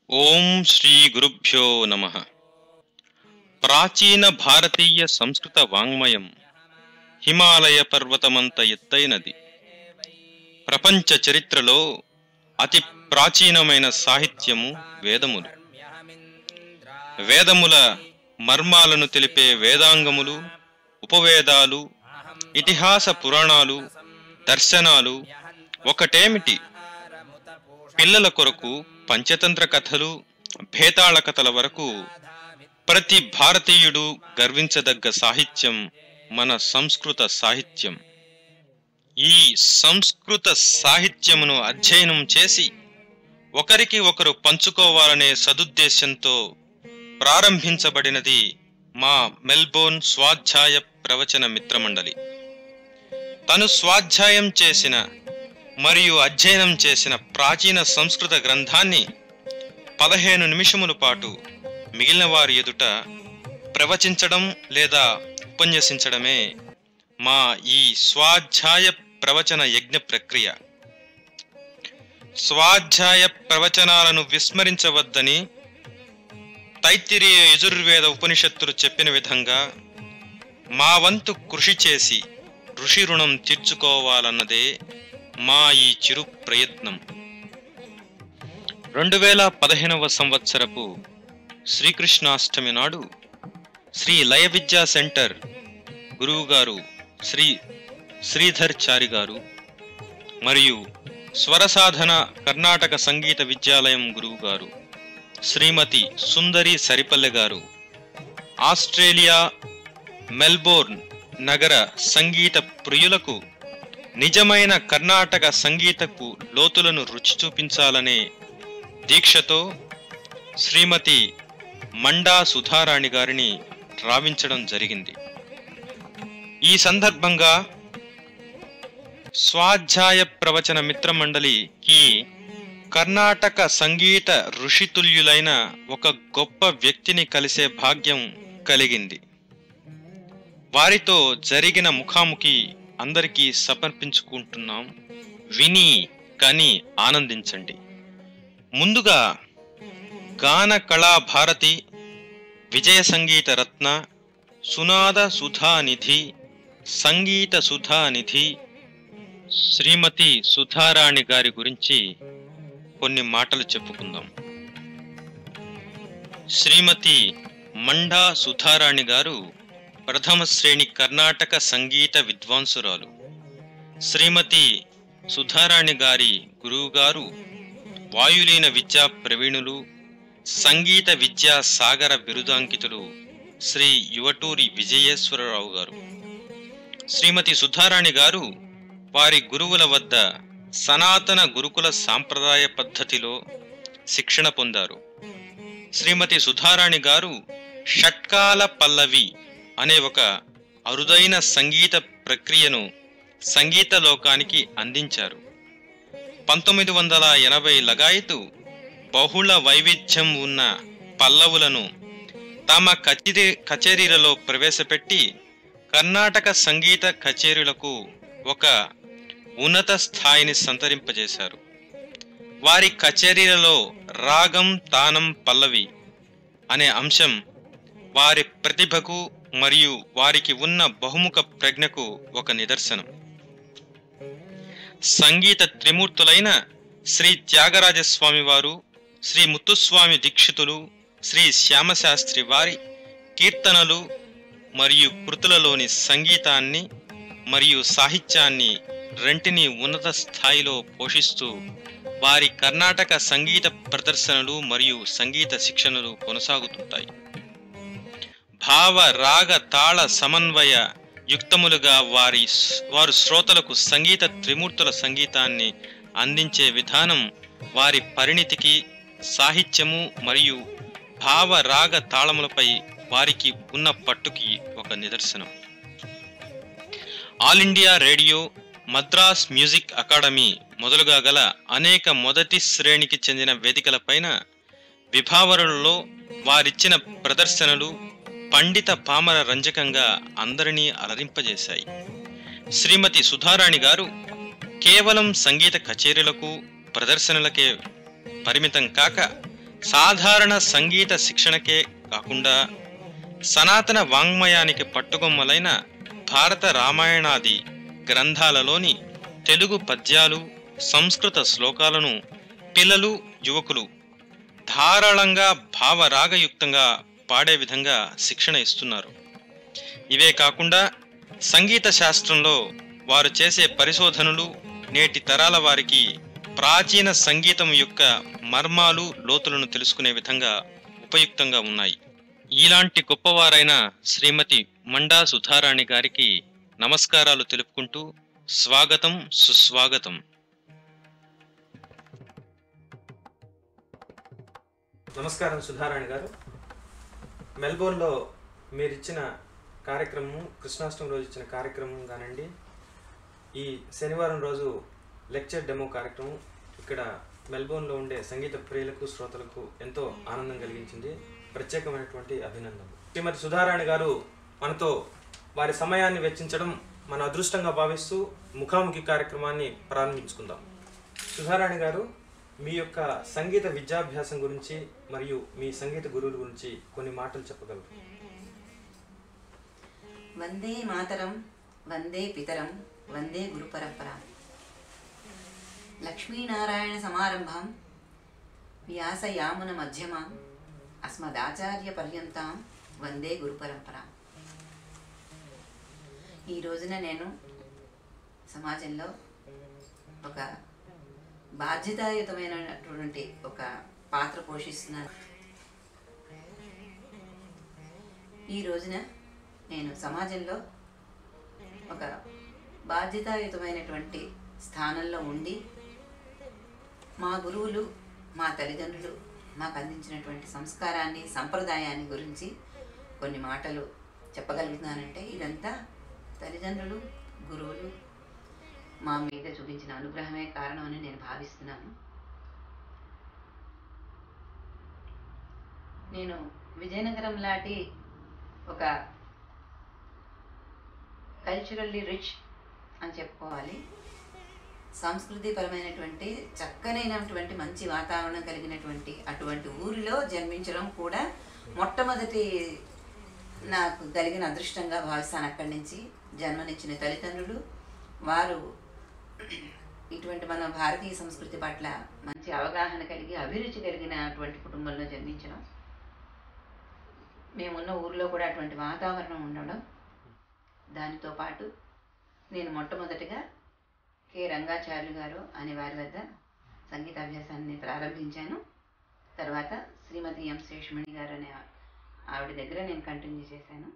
ఓం శ్రీ గురుభ్యో నమ ప్రాచీన భారతీయ సంస్కృత వాంగ్మయం హిమాలయ పర్వతమంత ఎత్తైనది ప్రపంచ చరిత్రలో అతి ప్రాచీనమైన సాహిత్యము వేదములు వేదముల మర్మాలను తెలిపే వేదాంగములు ఉపవేదాలు ఇతిహాస పురాణాలు దర్శనాలు ఒకటేమిటి పిల్లల కొరకు పంచతంత్ర కథలు భేతాళ కథల వరకు ప్రతి భారతీయుడు గర్వించదగ్గ సాహిత్యం మన సంస్కృత సాహిత్యం ఈ సంస్కృత సాహిత్యమును అధ్యయనం చేసి ఒకరికి ఒకరు పంచుకోవాలనే సదుద్దేశంతో ప్రారంభించబడినది మా మెల్బోర్న్ స్వాధ్యాయ ప్రవచన మిత్రమండలి తను స్వాధ్యాయం చేసిన మరియు అధ్యయనం చేసిన ప్రాచీన సంస్కృత గ్రంథాన్ని పదిహేను నిమిషముల పాటు మిగిలిన వారి ఎదుట ప్రవచించడం లేదా ఉపన్యసించడమే మా ఈ స్వాధ్యాయ ప్రవచన యజ్ఞ ప్రక్రియ స్వాధ్యాయ ప్రవచనాలను విస్మరించవద్దని తైత్తిరీయ యజుర్వేద ఉపనిషత్తులు చెప్పిన విధంగా మా వంతు కృషి చేసి ఋషి రుణం తీర్చుకోవాలన్నదే మా ఈ చిరు ప్రయత్నం రెండు వేల పదిహేనవ సంవత్సరపు శ్రీకృష్ణాష్టమి నాడు శ్రీ లయ విద్యా సెంటర్ గురువు గారు శ్రీ శ్రీధర్ చారి గారు మరియు స్వరసాధన కర్ణాటక సంగీత విద్యాలయం గురువు గారు శ్రీమతి సుందరి సరిపల్లె గారు ఆస్ట్రేలియా మెల్బోర్న్ నగర సంగీత ప్రియులకు నిజమైన కర్ణాటక సంగీతపు లోతులను రుచి చూపించాలనే దీక్షతో శ్రీమతి మండా సుధారాణి గారిని రావించడం జరిగింది ఈ సందర్భంగా స్వాధ్యాయ ప్రవచన మిత్ర మండలికి కర్ణాటక సంగీత ఋషితుల్యులైన ఒక గొప్ప వ్యక్తిని కలిసే భాగ్యం కలిగింది వారితో జరిగిన ముఖాముఖి అందరికీ సమర్పించుకుంటున్నాం విని కని ఆనందించండి ముందుగా గాన కళా భారతి విజయ సంగీత రత్న సునాద సుధానిధి సంగీత సుధానిధి శ్రీమతి సుధారాణి గారి గురించి కొన్ని మాటలు చెప్పుకుందాం శ్రీమతి మండా సుధారాణి గారు ప్రథమ శ్రేణి కర్ణాటక సంగీత విద్వాంసురాలు శ్రీమతి సుధారాణి గారి గురువుగారు వాయులీన విద్యా ప్రవీణులు సంగీత విద్యా సాగర బిరుదాంకితులు శ్రీ యువటూరి విజయేశ్వరరావు గారు శ్రీమతి సుధారాణి గారు వారి గురువుల వద్ద సనాతన గురుకుల సాంప్రదాయ పద్ధతిలో శిక్షణ పొందారు శ్రీమతి సుధారాణి గారు షట్కాల పల్లవి అనే ఒక అరుదైన సంగీత ప్రక్రియను సంగీత లోకానికి అందించారు పంతొమ్మిది వందల ఎనభై లగాయతు బహుళ వైవిధ్యం ఉన్న పల్లవులను తమ కచేరీ కచేరీలలో ప్రవేశపెట్టి కర్ణాటక సంగీత కచేరీలకు ఒక ఉన్నత స్థాయిని సంతరింపజేశారు వారి కచేరీలలో రాగం తానం పల్లవి అనే అంశం వారి ప్రతిభకు మరియు వారికి ఉన్న బహుముఖ ప్రజ్ఞకు ఒక నిదర్శనం సంగీత త్రిమూర్తులైన శ్రీ త్యాగరాజస్వామి వారు శ్రీ ముత్తుస్వామి దీక్షితులు శ్రీ శ్యామశాస్త్రి వారి కీర్తనలు మరియు కృతులలోని సంగీతాన్ని మరియు సాహిత్యాన్ని రెంటిని ఉన్నత స్థాయిలో పోషిస్తూ వారి కర్ణాటక సంగీత ప్రదర్శనలు మరియు సంగీత శిక్షణలు కొనసాగుతుంటాయి భావ రాగ తాళ సమన్వయ యుక్తములుగా వారి వారు శ్రోతలకు సంగీత త్రిమూర్తుల సంగీతాన్ని అందించే విధానం వారి పరిణితికి సాహిత్యము మరియు భావ రాగ తాళములపై వారికి ఉన్న పట్టుకి ఒక నిదర్శనం all India radio Madras music academy మొదలుగా గల అనేక మొదటి శ్రేణికి చెందిన వేదికలపైన విభావరులలో వారిచ్చిన ప్రదర్శనలు పండిత పామర రంజకంగా అందరినీ అలరింపజేశాయి శ్రీమతి సుధారాణి గారు కేవలం సంగీత కచేరీలకు ప్రదర్శనలకే పరిమితం కాక సాధారణ సంగీత శిక్షణకే కాకుండా సనాతన వాంగ్మయానికి పట్టుకొమ్మలైన భారత రామాయణాది గ్రంథాలలోని తెలుగు పద్యాలు సంస్కృత శ్లోకాలను పిల్లలు యువకులు ధారాళంగా భావరాగయుక్తంగా పాడే విధంగా శిక్షణ ఇస్తున్నారు ఇవే కాకుండా సంగీత శాస్త్రంలో వారు చేసే పరిశోధనలు నేటి తరాల వారికి ప్రాచీన సంగీతం యొక్క మర్మాలు లోతులను తెలుసుకునే విధంగా ఉపయుక్తంగా ఉన్నాయి ఇలాంటి గొప్పవారైన శ్రీమతి మండా సుధారాణి గారికి నమస్కారాలు తెలుపుకుంటూ స్వాగతం సుస్వాగతం నమస్కారం సుధారాణి గారు మెల్బోర్న్లో మీరు ఇచ్చిన కార్యక్రమం కృష్ణాష్టమి రోజు ఇచ్చిన కార్యక్రమం కానండి ఈ శనివారం రోజు లెక్చర్ డెమో కార్యక్రమం ఇక్కడ మెల్బోర్న్లో ఉండే సంగీత ప్రియులకు శ్రోతలకు ఎంతో ఆనందం కలిగించింది ప్రత్యేకమైనటువంటి అభినందనలు శ్రీమతి సుధారాణి గారు మనతో వారి సమయాన్ని వెచ్చించడం మన అదృష్టంగా భావిస్తూ ముఖాముఖి కార్యక్రమాన్ని ప్రారంభించుకుందాం సుధారాణి గారు మీ యొక్క సంగీత విద్యాభ్యాసం గురించి మరియు మీ సంగీత గురువుల గురించి కొన్ని మాటలు చెప్పగలరు వందే మాతరం వందే పితరం వందే గురు పరంపర లక్ష్మీనారాయణ సమారంభం వ్యాసయామున మధ్యమాం అస్మదాచార్య పర్యంతం వందే గురు పరంపర ఈ రోజున నేను సమాజంలో ఒక బాధ్యతాయుతమైనటువంటి ఒక పాత్ర పోషిస్తున్నాను ఈ రోజున నేను సమాజంలో ఒక బాధ్యతాయుతమైనటువంటి స్థానంలో ఉండి మా గురువులు మా తల్లిదండ్రులు మాకు అందించినటువంటి సంస్కారాన్ని సంప్రదాయాన్ని గురించి కొన్ని మాటలు చెప్పగలుగుతున్నానంటే ఇదంతా తల్లిదండ్రులు గురువులు మా మీద చూపించిన అనుగ్రహమే కారణమని నేను భావిస్తున్నాను నేను విజయనగరం లాంటి ఒక కల్చరల్లీ రిచ్ అని చెప్పుకోవాలి సంస్కృతిపరమైనటువంటి చక్కనైనటువంటి మంచి వాతావరణం కలిగినటువంటి అటువంటి ఊరిలో జన్మించడం కూడా మొట్టమొదటి నాకు కలిగిన అదృష్టంగా భావిస్తాను అక్కడి నుంచి జన్మనిచ్చిన తల్లిదండ్రులు వారు ఇటువంటి మన భారతీయ సంస్కృతి పట్ల మంచి అవగాహన కలిగి అభిరుచి కలిగినటువంటి కుటుంబంలో జన్మించడం మేమున్న ఊరిలో కూడా అటువంటి వాతావరణం ఉండడం దానితో పాటు నేను మొట్టమొదటిగా కె రంగాచార్యులు గారు అనే వారి వద్ద సంగీత అభ్యాసాన్ని ప్రారంభించాను తర్వాత శ్రీమతి ఎం శేషమణి గారు అనే ఆవిడ దగ్గర నేను కంటిన్యూ చేశాను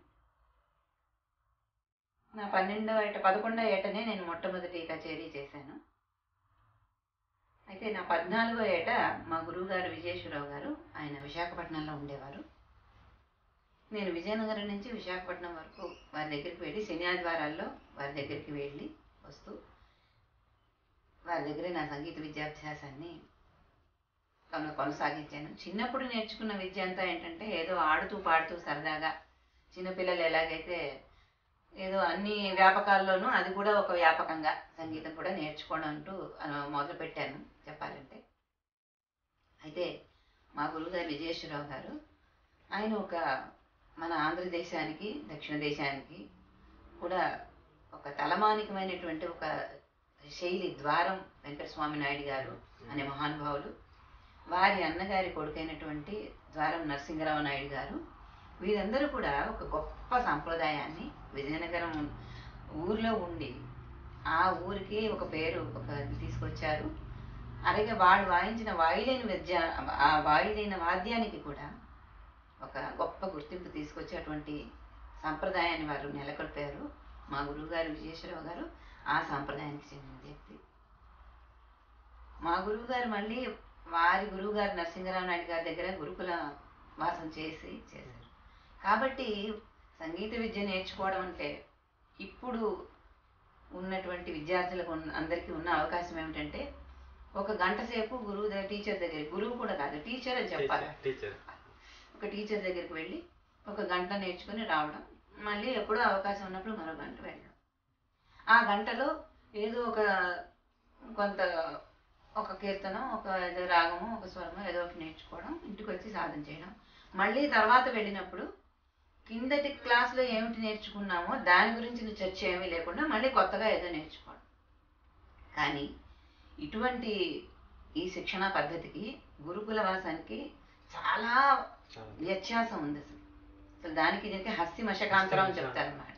నా పన్నెండవ ఏట పదకొండవ ఏటనే నేను మొట్టమొదటి కచేరీ చేశాను అయితే నా పద్నాలుగో ఏట మా గురువు గారు విజయేశ్వరరావు గారు ఆయన విశాఖపట్నంలో ఉండేవారు నేను విజయనగరం నుంచి విశాఖపట్నం వరకు వారి దగ్గరికి వెళ్ళి శని ఆదివారాల్లో వారి దగ్గరికి వెళ్ళి వస్తూ వారి దగ్గరే నా సంగీత విద్యాభ్యాసాన్ని కొన- కొనసాగించాను చిన్నప్పుడు నేర్చుకున్న విద్య అంతా ఏంటంటే ఏదో ఆడుతూ పాడుతూ సరదాగా చిన్నపిల్లలు ఎలాగైతే ఏదో అన్ని వ్యాపకాల్లోనూ అది కూడా ఒక వ్యాపకంగా సంగీతం కూడా నేర్చుకోవడం అంటూ మొదలు పెట్టాను చెప్పాలంటే అయితే మా గురువుగారు విజయేశ్వరరావు గారు ఆయన ఒక మన ఆంధ్రదేశానికి దక్షిణ దేశానికి కూడా ఒక తలమానికమైనటువంటి ఒక శైలి ద్వారం వెంకటస్వామి నాయుడు గారు అనే మహానుభావులు వారి అన్నగారి కొడుకైనటువంటి ద్వారం నరసింహరావు నాయుడు గారు వీరందరూ కూడా ఒక గొప్ప సాంప్రదాయాన్ని విజయనగరం ఊర్లో ఉండి ఆ ఊరికి ఒక పేరు ఒక తీసుకొచ్చారు అలాగే వాళ్ళు వాయించిన వాయులేని విద్య ఆ వాయులైన వాద్యానికి కూడా ఒక గొప్ప గుర్తింపు తీసుకొచ్చి అటువంటి సంప్రదాయాన్ని వారు నెలకొల్పారు మా గురువుగారు విజయేశ్వరరావు గారు ఆ సాంప్రదాయానికి చెందిన వ్యక్తి మా గురువుగారు మళ్ళీ వారి గురువుగారు నరసింహరావు నాయుడు గారి దగ్గర గురుకుల వాసం చేసి చేశారు కాబట్టి సంగీత విద్య నేర్చుకోవడం అంటే ఇప్పుడు ఉన్నటువంటి విద్యార్థులకు ఉన్న- అందరికీ ఉన్న అవకాశం ఏమిటంటే ఒక గంట సేపు గురువు దగ్గర టీచర్ దగ్గర గురువు కూడా కాదు టీచర్ అని చెప్పాలి టీచర్ ఒక టీచర్ దగ్గరికి వెళ్ళి ఒక గంట నేర్చుకుని రావడం మళ్ళీ ఎప్పుడో అవకాశం ఉన్నప్పుడు మరో గంట వెళ్ళడం ఆ గంటలో ఏదో ఒక కొంత ఒక కీర్తనం ఒక ఏదో రాగము ఒక స్వరము ఏదో ఒకటి నేర్చుకోవడం ఇంటికి వచ్చి సాధన చేయడం మళ్ళీ తర్వాత వెళ్ళినప్పుడు కిందటి క్లాస్లో ఏమిటి నేర్చుకున్నామో దాని గురించిన చర్చ ఏమీ లేకుండా మళ్ళీ కొత్తగా ఏదో నేర్చుకోవడం కానీ ఇటువంటి ఈ శిక్షణ పద్ధతికి గురుకుల వాసానికి చాలా చాలా వ్యత్యాసం ఉంది అసలు అసలు దానికి దీనికి హస్తి మశకాంతరం అని చెప్తారు అన్నమాట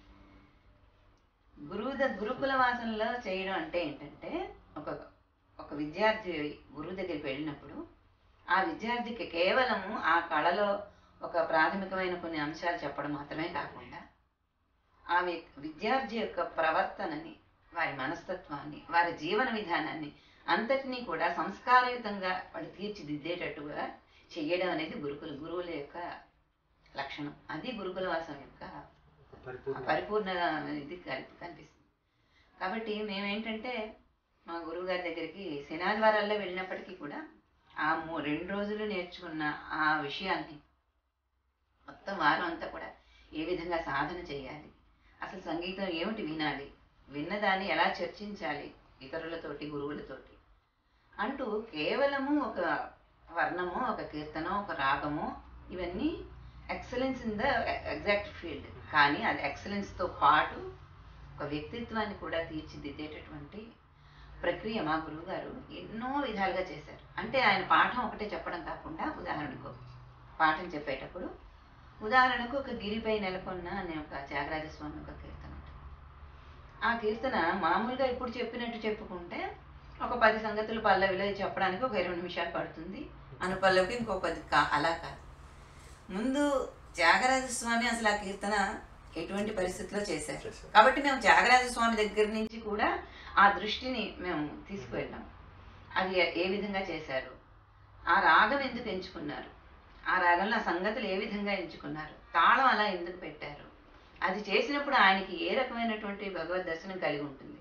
గురువు ద గురుకుల వాసనలో చేయడం అంటే ఏంటంటే ఒక ఒక విద్యార్థి గురువు దగ్గరికి వెళ్ళినప్పుడు ఆ విద్యార్థికి కేవలము ఆ కళలో ఒక ప్రాథమికమైన కొన్ని అంశాలు చెప్పడం మాత్రమే కాకుండా ఆ వి- విద్యార్థి యొక్క ప్రవర్తనని వారి మనస్తత్వాన్ని వారి జీవన విధానాన్ని అంతటినీ కూడా సంస్కారయుతంగా వాళ్ళు తీర్చిదిద్దేటట్టుగా చెయ్యడం అనేది గురుకుల గురువుల యొక్క లక్షణం అది గురుకుల వాసం యొక్క పరిపూర్ణ పరిపూర్ణ ఇది కని- కనిపిస్తుంది కాబట్టి మేమేంటంటే మా గురువు గారి దగ్గరికి శనాదివారాల్లో వెళ్ళినప్పటికీ కూడా ఆ మూ రెండు రోజులు నేర్చుకున్న ఆ విషయాన్ని మొత్తం వారం అంతా కూడా ఏ విధంగా సాధన చేయాలి అసలు సంగీతం ఏమిటి వినాలి విన్నదాన్ని ఎలా చర్చించాలి ఇతరులతోటి గురువులతోటి అంటూ కేవలము ఒక వర్ణము ఒక కీర్తనం ఒక రాగము ఇవన్నీ excellence in the exact field కానీ అది ఎక్సలెన్స్తో పాటు ఒక వ్యక్తిత్వాన్ని కూడా తీర్చిదిద్దేటటువంటి ప్రక్రియ మా గురువు గారు ఎన్నో విధాలుగా చేశారు అంటే ఆయన పాఠం ఒకటే చెప్పడం కాకుండా ఉదాహరణకు పాఠం చెప్పేటప్పుడు ఉదాహరణకు ఒక గిరిపై నెలకొన్న అనే ఒక త్యాగరాజస్వామి ఒక కీర్తన ఉంటుంది. ఆ కీర్తన మామూలుగా ఇప్పుడు చెప్పినట్టు చెప్పుకుంటే ఒక పది సంగతులు పల్లవిలో చెప్పడానికి ఒక ఇరవై నిమిషాలు పడుతుంది అనుపల్లవికి ఇంకో పది కా అలా కాదు ముందు త్యాగరాజ స్వామి అసలు ఆ కీర్తన ఎటువంటి పరిస్థితిలో చేశారు చేశారు. కాబట్టి మేము త్యాగరాజ స్వామి దగ్గర నుంచి కూడా ఆ దృష్టిని మేము తీసుకువెళ్ళాం అది ఏ- ఏ విధంగా చేశారు ఆ రాగం ఎందుకు ఎంచుకున్నారు ఆ రాగంలో ఆ సంగతులు ఏ విధంగా ఎంచుకున్నారు తాళం అలా ఎందుకు పెట్టారు అది చేసినప్పుడు ఆయనకి ఏ రకమైనటువంటి భగవద్ దర్శనం కలిగి ఉంటుంది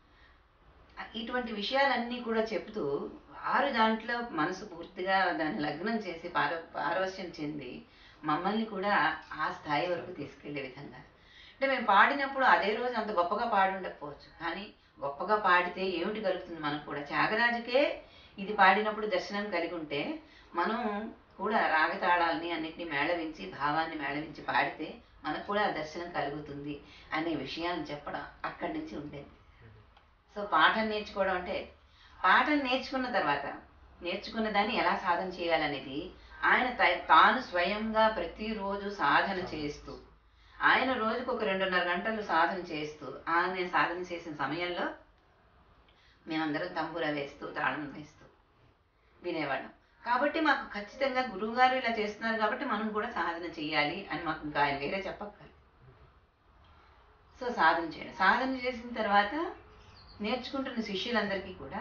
ఇటువంటి విషయాలన్నీ కూడా చెప్తూ వారు దాంట్లో మనసు పూర్తిగా దాన్ని లగ్నం చేసి పార పారవశ్యం చెంది మమ్మల్ని కూడా ఆ స్థాయి వరకు తీసుకెళ్లే విధంగా అంటే మేము పాడినప్పుడు అదే రోజు అంత గొప్పగా పాడి ఉండకపోవచ్చు కానీ గొప్పగా పాడితే ఏమిటి కలుగుతుంది మనకు కూడా త్యాగరాజుకే ఇది పాడినప్పుడు దర్శనం కలిగి ఉంటే మనం కూడా రాగతాళాలని అన్నిటిని మేళవించి భావాన్ని మేళవించి పాడితే మనకు కూడా ఆ దర్శనం కలుగుతుంది అనే విషయాన్ని చెప్పడం అక్కడి నుంచి ఉండేది సో పాఠం నేర్చుకోవడం అంటే పాఠం నేర్చుకున్న తర్వాత నేర్చుకున్న దాన్ని ఎలా సాధన చేయాలనేది ఆయన త- తాను స్వయంగా ప్రతిరోజు సాధన చేస్తూ ఆయన రోజుకు ఒక రెండున్నర గంటలు సాధన చేస్తూ ఆయన సాధన చేసిన సమయంలో మేమందరం తంబుర వేస్తూ తాళం వేస్తూ వినేవాళ్ళం కాబట్టి మాకు ఖచ్చితంగా గురువుగారు ఇలా చేస్తున్నారు కాబట్టి మనం కూడా సాధన చేయాలి అని మాకు ఇంకా ఆయన వేరే చెప్పక్కర్లేదు సో సాధన చేయడం సాధన చేసిన తర్వాత నేర్చుకుంటున్న శిష్యులందరికీ కూడా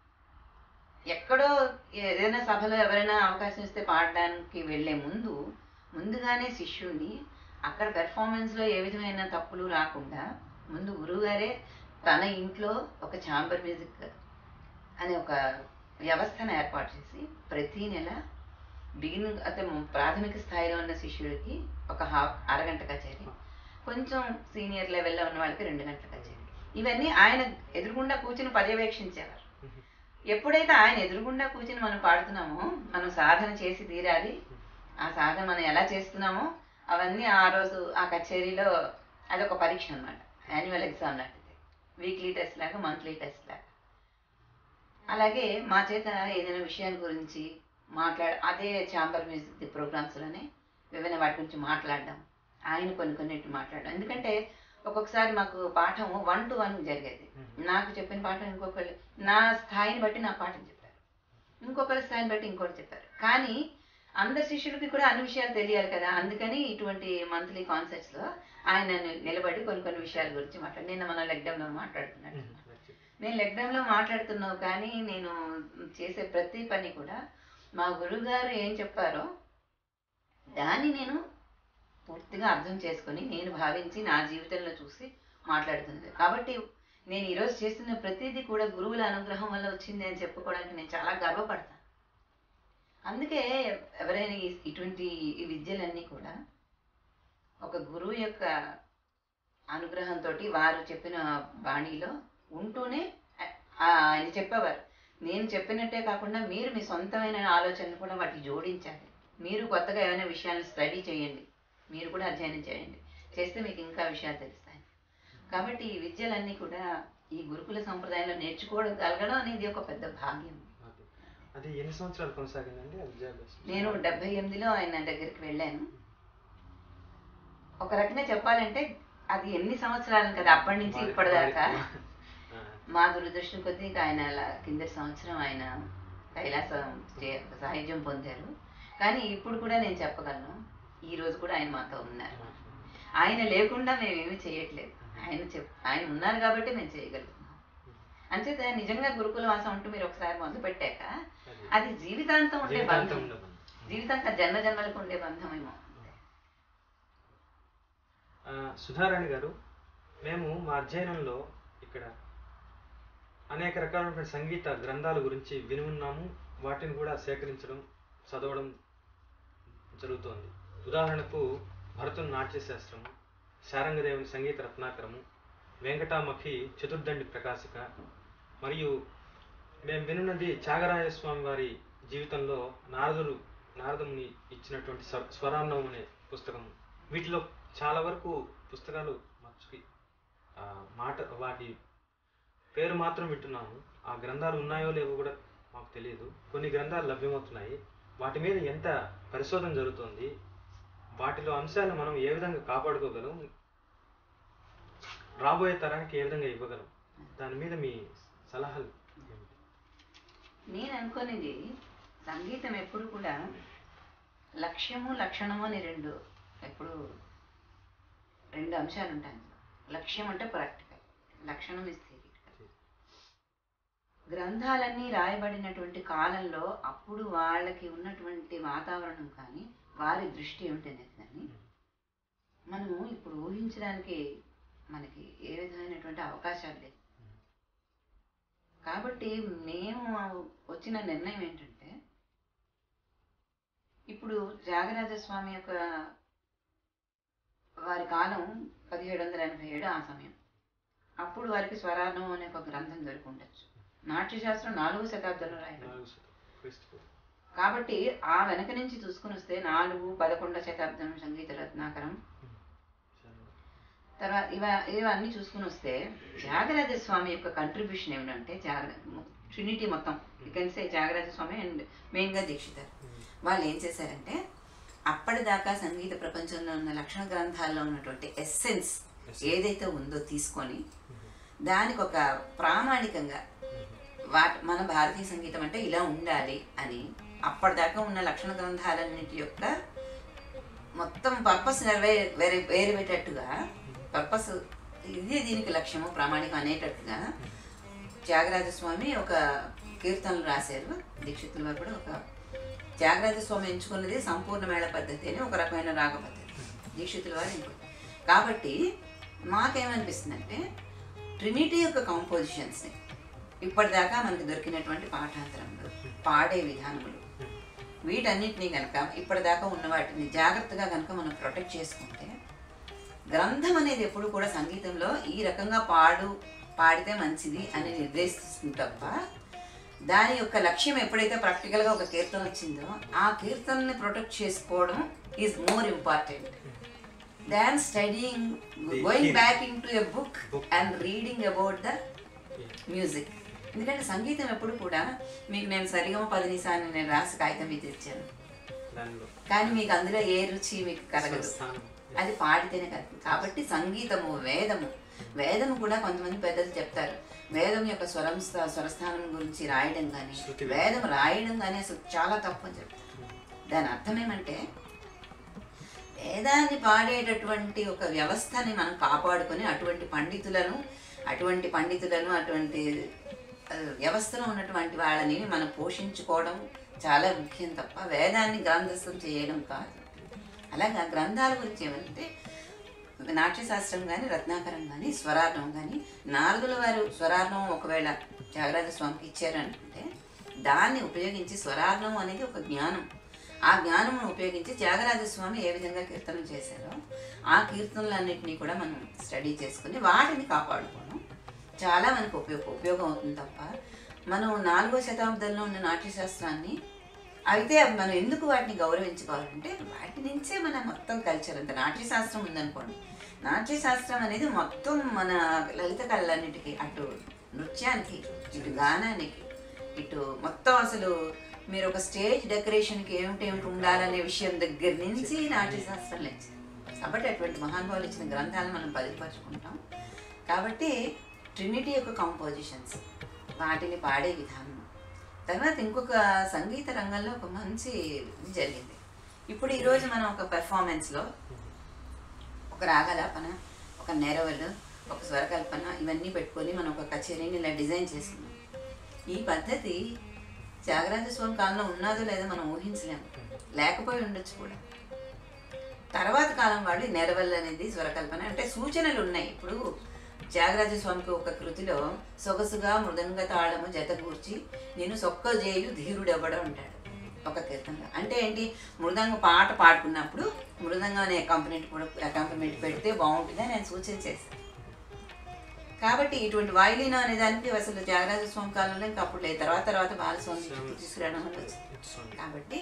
ఎక్కడో ఏదైనా సభలో ఎవరైనా అవకాశం ఇస్తే పాడడానికి వెళ్ళే ముందు ముందుగానే శిష్యుడిని అక్కడ పెర్ఫార్మెన్స్లో ఏ విధమైన తప్పులు రాకుండా ముందు గురువుగారే తన ఇంట్లో ఒక ఛాంబర్ మ్యూజిక్ అనే ఒక వ్యవస్థను ఏర్పాటు చేసి ప్రతి నెల బిగిన్ అంటే ప్రాథమిక స్థాయిలో ఉన్న శిష్యుడికి ఒక హాఫ్ అరగంట కచేరీ కొంచెం సీనియర్ లెవెల్లో ఉన్న వాళ్ళకి రెండు గంటల కచేరీ ఇవన్నీ ఆయన ఎదురుగుండా కూర్చుని పర్యవేక్షించేవారు ఎప్పుడైతే ఆయన ఎదురుగుండా కూర్చుని మనం పాడుతున్నామో మనం సాధన చేసి తీరాలి ఆ సాధన మనం ఎలా చేస్తున్నామో అవన్నీ ఆ రోజు ఆ కచేరీలో అదొక పరీక్ష అన్నమాట యాన్యువల్ ఎగ్జామ్ లాంటిది వీక్లీ టెస్ట్ లాగా మంత్లీ టెస్ట్ లాగా అలాగే మా చేత ఏదైనా విషయాల గురించి మాట్లాడ అదే ఛాంబర్ మ్యూజిక్ ప్రోగ్రామ్స్లోనే వివిధ వాటి గురించి మాట్లాడడం ఆయన కొన్ని కొన్నిటి మాట్లాడడం ఎందుకంటే ఒక్కొక్కసారి మాకు పాఠం వన్ టు వన్ జరిగేది నాకు చెప్పిన పాఠం ఇంకొకళ్ళు నా స్థాయిని బట్టి నా పాఠం చెప్పారు ఇంకొకరి స్థాయిని బట్టి ఇంకోటి చెప్పారు కానీ అందరి శిష్యులకి కూడా అన్ని విషయాలు తెలియాలి కదా అందుకని ఇటువంటి మంత్లీ కాన్సర్ట్స్లో ఆయన ని- నిలబడి కొన్ని కొన్ని విషయాల గురించి మాట్లాడి నిన్న మన లెగ్డంలో మాట్లాడుతున్నాడు నేను లెగ్డంలో మాట్లాడుతున్నావు కానీ నేను చేసే ప్రతి పని కూడా మా గురువుగారు ఏం చెప్పారో దాన్ని నేను పూర్తిగా అర్థం చేసుకొని నేను భావించి నా జీవితంలో చూసి మాట్లాడుతుంది కాబట్టి నేను ఈరోజు చేస్తున్న ప్రతిదీ కూడా గురువుల అనుగ్రహం వల్ల వచ్చింది అని చెప్పుకోవడానికి నేను చాలా గర్వపడతాను అందుకే ఎవరైనా ఈ- ఇటువంటి ఈ విద్యలన్నీ కూడా ఒక గురువు యొక్క అనుగ్రహంతో వారు చెప్పిన బాణీలో ఉంటూనే ఆ- ఆయన చెప్పేవారు నేను చెప్పినట్టే కాకుండా మీరు మీ సొంతమైన ఆలోచనలు కూడా వాటికి జోడించాలి మీరు కొత్తగా ఏమైనా విషయాలను స్టడీ చేయండి మీరు కూడా అధ్యయనం చేయండి చేస్తే మీకు ఇంకా విషయాలు తెలుస్తాయి కాబట్టి ఈ విద్యలన్నీ కూడా ఈ గురుకుల సంప్రదాయంలో నేర్చుకోవడం కలగడం అనేది ఒక పెద్ద భాగ్యం అది అది ఎన్ని సంవత్సరాలు కొనసాగిందండి ఆ విద్యాభ్యాసం నేను డెబ్బై ఎనిమిదిలో ఆయన దగ్గరికి వెళ్ళాను ఒక రకంగా చెప్పాలంటే అది ఎన్ని సంవత్సరాలు కదా అప్పటి నుంచి మారి- ఇప్పటిదాకా మారి- ఆ, మా దురదృష్టం కొద్దీ ఇంకా ఆయన అలా కిందటి సంవత్సరం ఆయన కైలాసం చే- సాహిత్యం పొందారు కానీ ఇప్పుడు కూడా నేను చెప్పగలను ఈ రోజు కూడా ఆయన మాతో ఉన్నారు ఆయన లేకుండా మేము ఏమీ చేయట్లేదు ఆయన చెప్ ఆయన ఉన్నారు కాబట్టి మేము చేయగలుగుతున్నాం అంచేత నిజంగా గురుకుల వాసం అంటూ మీరు ఒకసారి మొదలు పెట్టాక అది. అది జీవితాంతం ఉండే జీవితాంతం బంధం ఉండదు. జీవితాంతం జన్మ జన్మలకు ఉండే బంధమేమో ఆ, సుధారాణి గారు మేము మా అధ్యయనంలో ఇక్కడ అనేక రకాలైన సంగీత గ్రంథాల గురించి విని ఉన్నాము వాటిని కూడా సేకరించడం చదవడం జరుగుతోంది ఉదాహరణకు భరతుని నాట్యశాస్త్రము శారంగదేవుని సంగీత రత్నాకరము వెంకటామఖి చతుర్దండి ప్రకాశిక మరియు మేము వినున్నది త్యాగరాజ స్వామి వారి జీవితంలో నారదుడు నారదముని ఇచ్చినటువంటి స్వ- స్వరాన్నం అనే పుస్తకం వీటిలో చాలా వరకు పుస్తకాలు మచ్చుకి ఆ, మాట వాటి పేరు మాత్రం వింటున్నాము ఆ గ్రంథాలు ఉన్నాయో లేవో కూడా మాకు తెలియదు కొన్ని గ్రంథాలు లభ్యమవుతున్నాయి వాటి మీద ఎంత పరిశోధన జరుగుతోంది వాటిలో అంశాలను మనం ఏ విధంగా కాపాడుకోగలం రాబోయే తరానికి ఏ విధంగా ఇవ్వగలం దాని మీద మీ సలహాలు ఏమిటి నేను అనుకునేది సంగీతం ఎప్పుడు కూడా లక్ష్యము లక్షణము అని రెండు ఎప్పుడు రెండు అంశాలు ఉంటాయి అందులో. లక్ష్యం అంటే ప్రాక్టికల్ లక్షణం ఇస్ థియరిటికల్ గ్రంథాలన్నీ రాయబడినటువంటి కాలంలో అప్పుడు వాళ్ళకి ఉన్నటువంటి వాతావరణం కానీ వారి దృష్టి ఏమిటనేది కానీ మనము ఇప్పుడు ఊహించడానికి మనకి ఏ విధమైనటువంటి అవకాశాలు లేవు కాబట్టి మేము వచ్చిన నిర్ణయం ఏంటంటే ఇప్పుడు త్యాగరాజ స్వామి యొక్క వారి కాలం పదిహేడు వందల ఎనభై ఏడు ఆ సమయం అప్పుడు వారికి స్వరార్ణం అనే ఒక గ్రంథం దొరికి ఉండొచ్చు నాట్యశాస్త్రం నాలుగో శతాబ్దంలో రాయబడింది నాలుగు శతం క్రీస్తు పూర్వం. కాబట్టి ఆ వెనక నుంచి చూసుకుని వస్తే నాలుగు పదకొండో శతాబ్దం సంగీత రత్నాకరం తర్వాత ఇవ ఇవన్నీ చూసుకుని వస్తే త్యాగరాజ స్వామి యొక్క కంట్రిబ్యూషన్ ఏమిటంటే త్యాగ ట్రినిటీ మొత్తం can say Thyagaraja Swami and మెయిన్గా దీక్షితారు వాళ్ళు ఏం చేశారంటే అప్పటిదాకా సంగీత ప్రపంచంలో ఉన్న లక్షణ గ్రంథాల్లో ఉన్నటువంటి ఎస్సెన్స్ ఏదైతే ఉందో తీసుకొని దానికి ఒక ప్రామాణికంగా వాట్ మన భారతీయ సంగీతం అంటే ఇలా ఉండాలి అని అప్పటిదాకా ఉన్న లక్షణ గ్రంథాలన్నిటి యొక్క మొత్తం పర్పస్ నెరవేరే వేరే వేరేటట్టుగా పర్పస్ ఇదే దీనికి లక్ష్యము ప్రామాణికం అనేటట్టుగా త్యాగరాజ స్వామి ఒక కీర్తనలు రాశారు దీక్షితుల వారు కూడా ఒక త్యాగరాజ స్వామి ఎంచుకున్నది సంపూర్ణ మేళ పద్ధతి అని ఒక రకమైన రాగ పద్ధతి దీక్షితుల వారు ఎంచుకున్నారు కాబట్టి మాకేమనిపిస్తుందంటే ట్రినిటీ యొక్క కాంపోజిషన్స్ని ఇప్పటిదాకా మనకు దొరికినటువంటి పాఠాంతరంలో పాడే విధానములు వీటన్నిటినీ కనుక ఇప్పటిదాకా ఉన్న వాటిని జాగ్రత్తగా కనుక మనం ప్రొటెక్ట్ చేసుకుంటే గ్రంథం అనేది ఎప్పుడు కూడా సంగీతంలో ఈ రకంగా పాడు పాడితే మంచిది అని నిర్దేశిస్తుంది తప్ప దాని యొక్క లక్ష్యం ఎప్పుడైతే ప్రాక్టికల్గా ఒక కీర్తన వచ్చిందో ఆ కీర్తనని ప్రొటెక్ట్ చేసుకోవడం is more important than studying going back in to a book Book. And reading about the music ఎందుకంటే సంగీతం ఎప్పుడు కూడా మీకు నేను సరిగమ పదనిసాన్ని నేను రాసి కాగితం మీద ఇచ్చాను దానిలో కానీ మీకు అందులో ఏ రుచి మీకు కలగదు స్వరస్థానం. అది పాడితేనే కలుగుతుంది కాబట్టి సంగీతము వేదము వేదము కూడా కొంతమంది పెద్దలు చెప్తారు వేదం యొక్క స్వరం స్థా- స్వరస్థానం గురించి రాయడం కానీ శృతి వేదం రాయడం కానీ అసలు చాలా తప్పు అని చెప్తారు దాని అర్థం ఏమంటే వేదాన్ని పాడేటటువంటి ఒక వ్యవస్థని మనం కాపాడుకొని అటువంటి పండితులను అటువంటి పండితులను అటువంటి ఆ, వ్యవస్థలో ఉన్నటువంటి వాళ్ళని మనం పోషించుకోవడం చాలా ముఖ్యం తప్ప వేదాన్ని గ్రంథస్థం చేయడం కాదు అలాగే ఆ గ్రంథాల గురించి ఏమంటే నాట్యశాస్త్రం కానీ రత్నాకరం కానీ స్వరార్ణం కానీ నారదుల వారు స్వరార్ణం ఒకవేళ త్యాగరాజ స్వామికి ఇచ్చారనుకుంటే దాన్ని ఉపయోగించి స్వరార్ణం అనేది ఒక జ్ఞానం ఆ జ్ఞానమును ఉపయోగించి త్యాగరాజ స్వామి ఏ విధంగా కీర్తనలు చేశారో ఆ కీర్తనలన్నింటినీ కూడా మనం స్టడీ చేసుకుని వాటిని కాపాడుకోవడం చాలా మనకు ఉపయోగ ఉపయోగం అవుతుంది తప్ప మనం నాలుగో శతాబ్దంలో ఉన్న నాట్యశాస్త్రాన్ని అయితే అవి మనం ఎందుకు వాటిని గౌరవించుకోవాలంటే వాటి నుంచే మన మొత్తం కల్చర్ అంత నాట్యశాస్త్రం ఉందనుకోండి నాట్యశాస్త్రం అనేది మొత్తం మన లలిత కళలన్నిటికీ అటు నృత్యానికి ఇటు గానానికి ఇటు మొత్తం అసలు మీరు ఒక స్టేజ్ డెకరేషన్కి ఏమిటి ఏమిటి ఉండాలనే విషయం దగ్గర నుంచి నాట్యశాస్త్రం లేచి కాబట్టి అటువంటి మహానుభావులు ఇచ్చిన గ్రంథాలను మనం పదిపరుచుకుంటాం కాబట్టి ట్రినిటీ యొక్క కాంపోజిషన్స్ వాటిని పాడే విధానం తర్వాత ఇంకొక సంగీత రంగంలో ఒక మంచి ఇది జరిగింది ఇప్పుడు ఈరోజు మనం ఒక పెర్ఫార్మెన్స్లో ఒక రాగలాపన ఒక నెరవలు ఒక స్వరకల్పన ఇవన్నీ పెట్టుకొని మనం ఒక కచేరీని ఇలా డిజైన్ చేసుకున్నాం ఈ పద్ధతి త్యాగరాజ స్వామి కాలంలో ఉన్నదో లేదో మనం ఊహించలేము లేకపోయి ఉండొచ్చు కూడా తర్వాత కాలం వాళ్ళు నెరవల్ అనేది స్వరకల్పన అంటే సూచనలు ఉన్నాయి ఇప్పుడు త్యాగరాజ స్వామికి ఒక కృతిలో సొగసుగా మృదంగ తాళము జతకూర్చి నేను సొక్క జేయు ధీరుడెవ్వడం అంటాడు ఒక కీర్తనలో అంటే ఏంటి మృదంగ పాట పాడుకున్నప్పుడు మృదంగం అనే అకాంపనెంట్ కూడా అకాంపనెంట్ పెడితే బాగుంటుందని నేను సూచన చేశాను కాబట్టి ఇటువంటి వాయులీన అనే దానికి అసలు త్యాగరాజ స్వామి కాలంలో ఇంకా అప్పుడు లేదు తర్వాత తర్వాత బాలస్వామి తీసుకురావడం వల్ల వచ్చింది కాబట్టి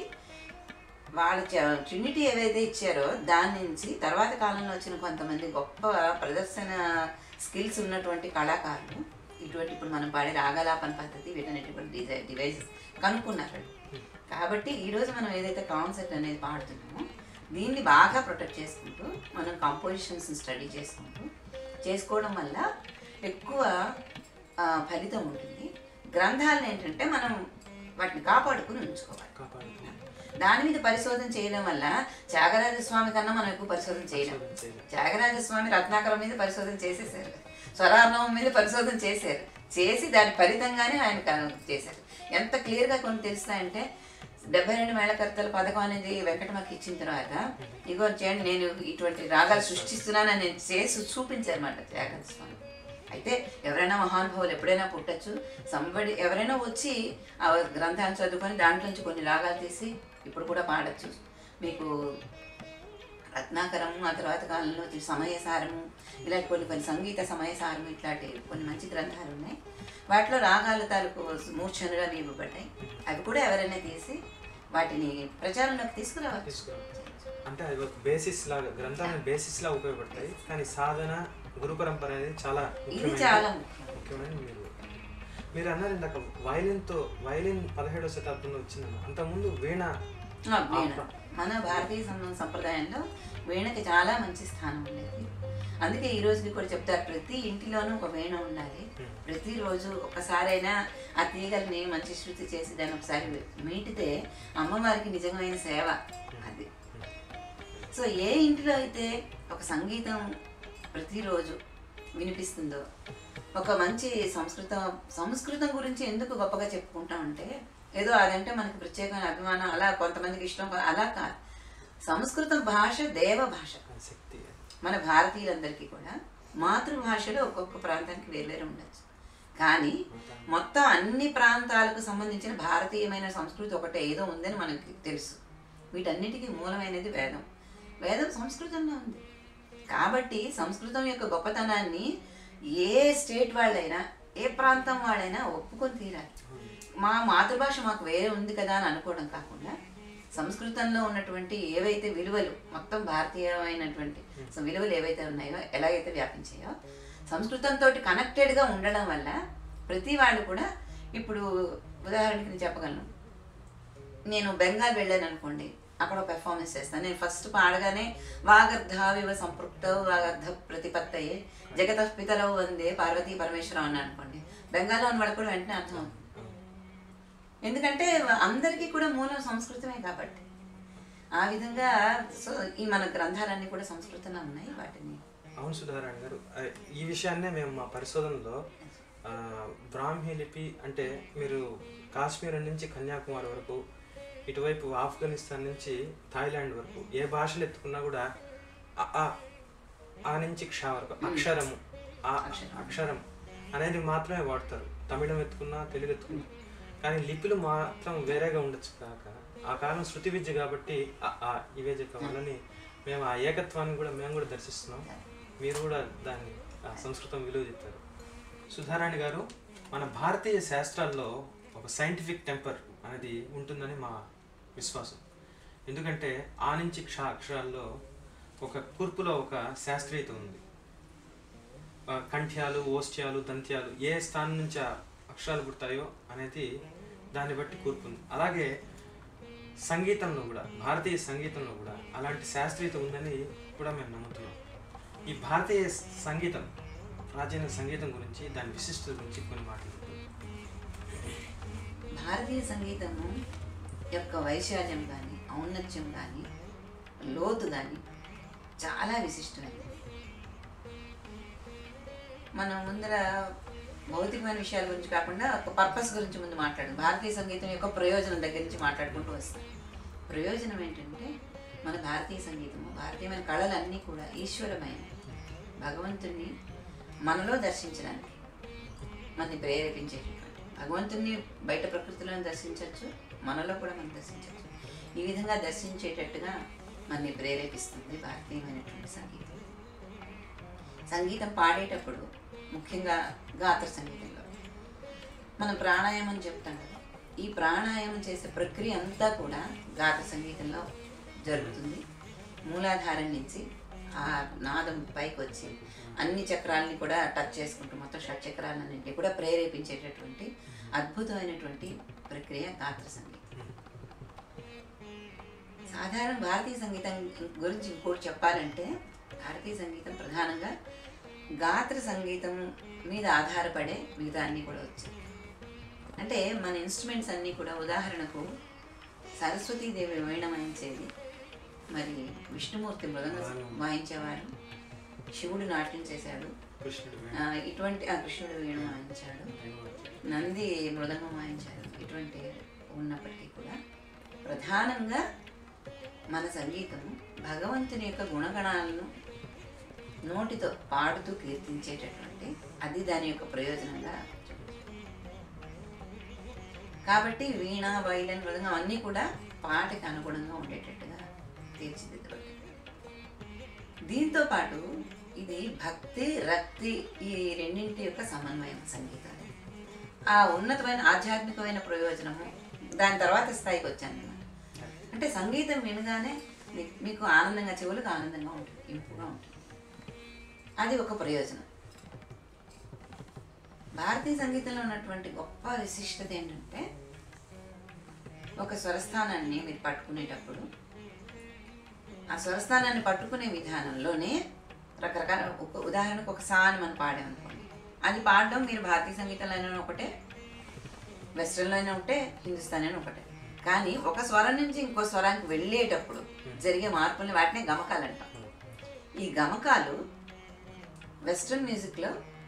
వాళ్ళ చ- ట్రినిటీ ఏవైతే ఇచ్చారో దాని నుంచి తర్వాత కాలంలో వచ్చిన కొంతమంది గొప్ప ప్రదర్శన స్కిల్స్ ఉన్నటువంటి కళాకారులు ఇటువంటి ఇప్పుడు మనం పాడే రాగలాపన పద్ధతి వీటన్నిటి డిజై డివైజెస్ కనుక్కున్నారు వాళ్ళు. కాబట్టి ఈరోజు మనం ఏదైతే కాన్సెప్ట్ అనేది పాడుతున్నామో దీన్ని బాగా ప్రొటెక్ట్ చేసుకుంటూ మనం కంపోజిషన్స్ స్టడీ చేసుకుంటూ చేసుకోవడం వల్ల ఎక్కువ ఆ, ఫలితం ఉంటుంది గ్రంథాలను ఏంటంటే మనం వాటిని కాపాడుకుని ఉంచుకోవాలి కాపాడు దాని మీద పరిశోధన చేయడం వల్ల త్యాగరాజ స్వామి కన్నా మనం ఎక్కువ పరిశోధన చేయలేం పరిశోధన చేయలేం. త్యాగరాజ స్వామి రత్నాకరం మీద పరిశోధన చేసేసారు స్వరార్ణవం మీద పరిశోధన చేశారు చేసి దాని ఫలితంగానే ఆయన కను- చేశారు ఎంత క్లియర్గా కొన్ని తెలుస్తాయంటే డెబ్బై రెండు మేళకర్తల పథకం అనేది వెంకటమ్మకి ఇచ్చిన తర్వాత ఇగో చేయండి నేను ఇటువంటి రాగాలు సృష్టిస్తున్నానని నేను చేసి చూపించారన్నమాట త్యాగరాజ స్వామి అయితే ఎవరైనా మహానుభావులు ఎప్పుడైనా పుట్టచ్చు సంబడి ఎవరైనా వచ్చి ఆ గ్రంథాన్ని చదువుకొని దాంట్లో నుంచి కొన్ని రాగాలు తీసి ఇప్పుడు కూడా పాడచ్చు మీకు రత్నాకరము ఆ తర్వాత కాలంలో వచ్చి సమయసారము ఇలాంటి కొన్ని కొన్ని సంగీత సమయసారము ఇట్లాంటి కొన్ని మంచి గ్రంథాలు ఉన్నాయి వాటిలో రాగాల తాలూకు మూర్ఛనులు అవి ఇవ్వబడ్డాయి అవి కూడా ఎవరైనా తీసి వాటిని ప్రచారంలోకి తీసుకురావచ్చు తీసుకురావాలి. అంటే అది ఒక బేసిస్ లాగా గ్రంథాలను బేసిస్ లా ఉపయోగపడతాయి కానీ సాధన గురు పరంపర అనేది చాలా ఇది ముఖ్యమైనది. చాలా ముఖ్యం ముఖ్యమైన మీరు మీరు అన్నారు ఇందాక వైలిన్తో వైలిన్ పదిహేడవ శతాబ్దంలో వచ్చిందన్న అంతకుముందు వీణ ఆ, వీణ మన భారతీయ సం- సంప్రదాయంలో వీణకి చాలా మంచి స్థానం ఉండేది అందుకే ఈ రోజుకి కూడా చెప్తారు ప్రతి ఇంటిలోనూ ఒక వీణ ఉండాలి ప్రతిరోజు ఒక్కసారైనా ఆ తీగల్ని మంచి శృతి చేసి దాన్ని ఒకసారి మీటితే అమ్మవారికి నిజమైన సేవ అది సో ఏ ఇంటిలో అయితే ఒక సంగీతం ప్రతిరోజు వినిపిస్తుందో ఒక మంచి సంస్కృతం సంస్కృతం గురించి ఎందుకు గొప్పగా చెప్పుకుంటామంటే ఏదో అదంటే మనకి ప్రత్యేకమైన అభిమానం అలా కొంతమందికి ఇష్టం అలా కాదు సంస్కృతం భాష దేవ భాష ఆ శక్తి మన భారతీయులందరికీ కూడా మాతృభాషలో ఒక్కొక్క ప్రాంతానికి వేర్వేరు ఉండొచ్చు కానీ మొత్తం అన్ని ప్రాంతాలకు సంబంధించిన భారతీయమైన సంస్కృతి ఒకటే ఏదో ఉందని మనకి తెలుసు వీటన్నిటికీ మూలమైనది వేదం వేదం సంస్కృతంలో ఉంది కాబట్టి సంస్కృతం యొక్క గొప్పతనాన్ని ఏ స్టేట్ వాళ్ళైనా ఏ ప్రాంతం వాళ్ళైనా ఒప్పుకొని తీరాలి మా మాతృభాష మాకు వేరే ఉంది కదా అని అనుకోవడం కాకుండా సంస్కృతంలో ఉన్నటువంటి ఏవైతే విలువలు మొత్తం భారతీయమైనటువంటి సో విలువలు ఏవైతే ఉన్నాయో ఎలాగైతే వ్యాపించాయో సంస్కృతంతో కనెక్టెడ్గా ఉండడం వల్ల ప్రతి వాళ్ళు కూడా ఇప్పుడు ఉదాహరణకి నేను చెప్పగలను నేను బెంగాల్ వెళ్ళాను అనుకోండి అక్కడ ఒక పెర్ఫార్మెన్స్ చేస్తాను నేను ఫస్ట్ పాడగానే వాగర్ధావివ సంపృక్త వాగర్ధ ప్రతిపత్తయే జగత పితరవు వందే పార్వతీ పరమేశ్వరం అని అనుకోండి బెంగాల్లో ఉన్న వాళ్ళకి కూడా వెంటనే అర్థం అవుతుంది ఎందుకంటే అందరికీ కూడా మూలం సంస్కృతమే కాబట్టి ఆ విధంగా సో ఈ మన గ్రంథాలన్నీ కూడా సంస్కృతంలో ఉన్నాయి వాటిని అవును సుధారాణి గారు ఆ, ఈ విషయాన్నే మేము మా పరిశోధనలో ఆ, బ్రాహ్మీ లిపి అంటే మీరు కాశ్మీర్ నుంచి కన్యాకుమారి వరకు ఇటువైపు ఆఫ్ఘనిస్తాన్ నుంచి థాయిలాండ్ వరకు ఏ భాషలు ఎత్తుకున్నా కూడా అ, ఆ ఆ నుంచి క్ష వరకు అక్షరము ఆ అక్షరం అనేది మాత్రమే వాడతారు తమిళం ఎత్తుకున్నా తెలుగు ఎత్తుకున్నా కానీ లిపిలు మాత్రం వేరేగా ఉండొచ్చు కాక ఆ కాలం శృతి విద్య కాబట్టి ఆ- ఆ ఇవే చెప్పవాలని మేము ఆ ఏకత్వాన్ని కూడా మేము కూడా దర్శిస్తున్నాం మీరు కూడా దాన్ని ఆ సంస్కృతం విలువ చెప్తారు సుధారాణి గారు మన భారతీయ శాస్త్రాల్లో ఒక సైంటిఫిక్ టెంపర్ అనేది ఉంటుందని మా విశ్వాసం ఎందుకంటే ఆ నుంచి క్ష అక్షరాల్లో ఒక కూర్పులో ఒక శాస్త్రీయత ఉంది ఆ కంఠ్యాలు ఓష్ట్యాలు దంత్యాలు ఏ స్థానం నుంచి ఆ అక్షరాలు పుడతాయో అనేది దాన్ని బట్టి కూర్పు ఉంది అలాగే సంగీతంలో కూడా భారతీయ సంగీతంలో కూడా అలాంటి శాస్త్రీయత ఉందని కూడా మేము నమ్ముతున్నాం ఈ భారతీయ సంగీతం ప్రాచీన సంగీతం గురించి దాని విశిష్టత గురించి కొన్ని మాట్లాడుతున్నాం భారతీయ సంగీతము యొక్క వైశాల్యం కానీ ఔన్నత్యం కానీ లోతు కానీ చాలా విశిష్టమైనది మనం ముందర భౌతికమైన విషయాల గురించి కాకుండా ఒక పర్పస్ గురించి ముందు మాట్లాడు భారతీయ సంగీతం యొక్క ప్రయోజనం దగ్గర నుంచి మాట్లాడుకుంటూ వస్తాం ప్రయోజనం ఏంటంటే మన భారతీయ సంగీతము భారతీయమైన కళలన్నీ కూడా ఈశ్వరమైనవి భగవంతుణ్ణి మనలో దర్శించడానికి మనని ప్రేరేపించేటటువంటి భగవంతుణ్ణి బయట ప్రకృతిలో దర్శించవచ్చు మనలో కూడా మనం దర్శించవచ్చు ఈ విధంగా దర్శించేటట్టుగా మనని ప్రేరేపిస్తుంది భారతీయమైనటువంటి సంగీతం సంగీతం పాడేటప్పుడు ముఖ్యంగా గాత్ర సంగీతంలో మనం ప్రాణాయామం చెప్తాం కదా ఈ ప్రాణాయామం చేసే ప్రక్రియ అంతా కూడా గాత్ర సంగీతంలో జరుగుతుంది మూలాధారం నుంచి ఆ నాదం పైకి వచ్చి అన్ని చక్రాలని కూడా టచ్ చేసుకుంటూ మొత్తం షట్ చక్రాలన్నింటినీ కూడా ప్రేరేపించేటటువంటి అద్భుతమైనటువంటి ప్రక్రియ గాత్ర సంగీతం సాధారణ భారతీయ సంగీతం గురించి ఇంకోటి చెప్పాలంటే భారతీయ సంగీతం ప్రధానంగా గాత్ర సంగీతం మీద ఆధారపడే మిగతా అన్నీ కూడా వచ్చాయి అంటే మన ఇన్స్ట్రుమెంట్స్ అన్నీ కూడా ఉదాహరణకు సరస్వతీదేవి వీణ వాయించేది మరి విష్ణుమూర్తి మృదంగం వాయించేవారు శివుడు నాట్యం చేశాడు కృష్ణుడు ఆ, ఇటువంటి ఆ కృష్ణుడు వీణ వాయించాడు నంది మృదంగం వాయించారు ఇటువంటి ఉన్నప్పటికీ కూడా ప్రధానంగా మన సంగీతం భగవంతుని యొక్క గుణగణాలను నోటితో పాడుతూ కీర్తించేటటువంటి అది దాని యొక్క ప్రయోజనంగా చెబుతుంది. కాబట్టి వీణ వైలన్ మృదంగం అన్నీ కూడా పాటకి అనుగుణంగా ఉండేటట్టుగా తీర్చిదిద్దబడ్డాయి దీంతో పాటు ఇది భక్తి రక్తి ఈ రెండింటి యొక్క సమన్వయం సంగీతం ఆ ఉన్నతమైన ఆధ్యాత్మికమైన ప్రయోజనము దాని తర్వాత స్థాయికి వచ్చాను అన్నమాట అంటే సంగీతం వినగానే మీ- మీకు ఆనందంగా చెవులకు ఆనందంగా ఉంటుంది ఇంపుగా ఉంటుంది అది ఒక ప్రయోజనం భారతీయ సంగీతంలో ఉన్నటువంటి గొప్ప విశిష్టత ఏంటంటే ఒక స్వరస్థానాన్ని మీరు పట్టుకునేటప్పుడు ఆ స్వరస్థానాన్ని పట్టుకునే విధానంలోనే రకరకాల ఒక ఉదాహరణకు ఒక సా అని మనం పాడామనుకోండి అది పాడడం మీరు భారతీయ సంగీతంలో అయినా ఒకటే వెస్ట్రన్లో అయినా ఒకటే హిందుస్థాన్ అయినా ఒకటే కానీ ఒక స్వరం నుంచి ఇంకో స్వరానికి వెళ్ళేటప్పుడు జరిగే మార్పుల్ని వాటినే గమకాలు అంటాం ఈ గమకాలు వెస్ట్రన్ మ్యూజిక్లో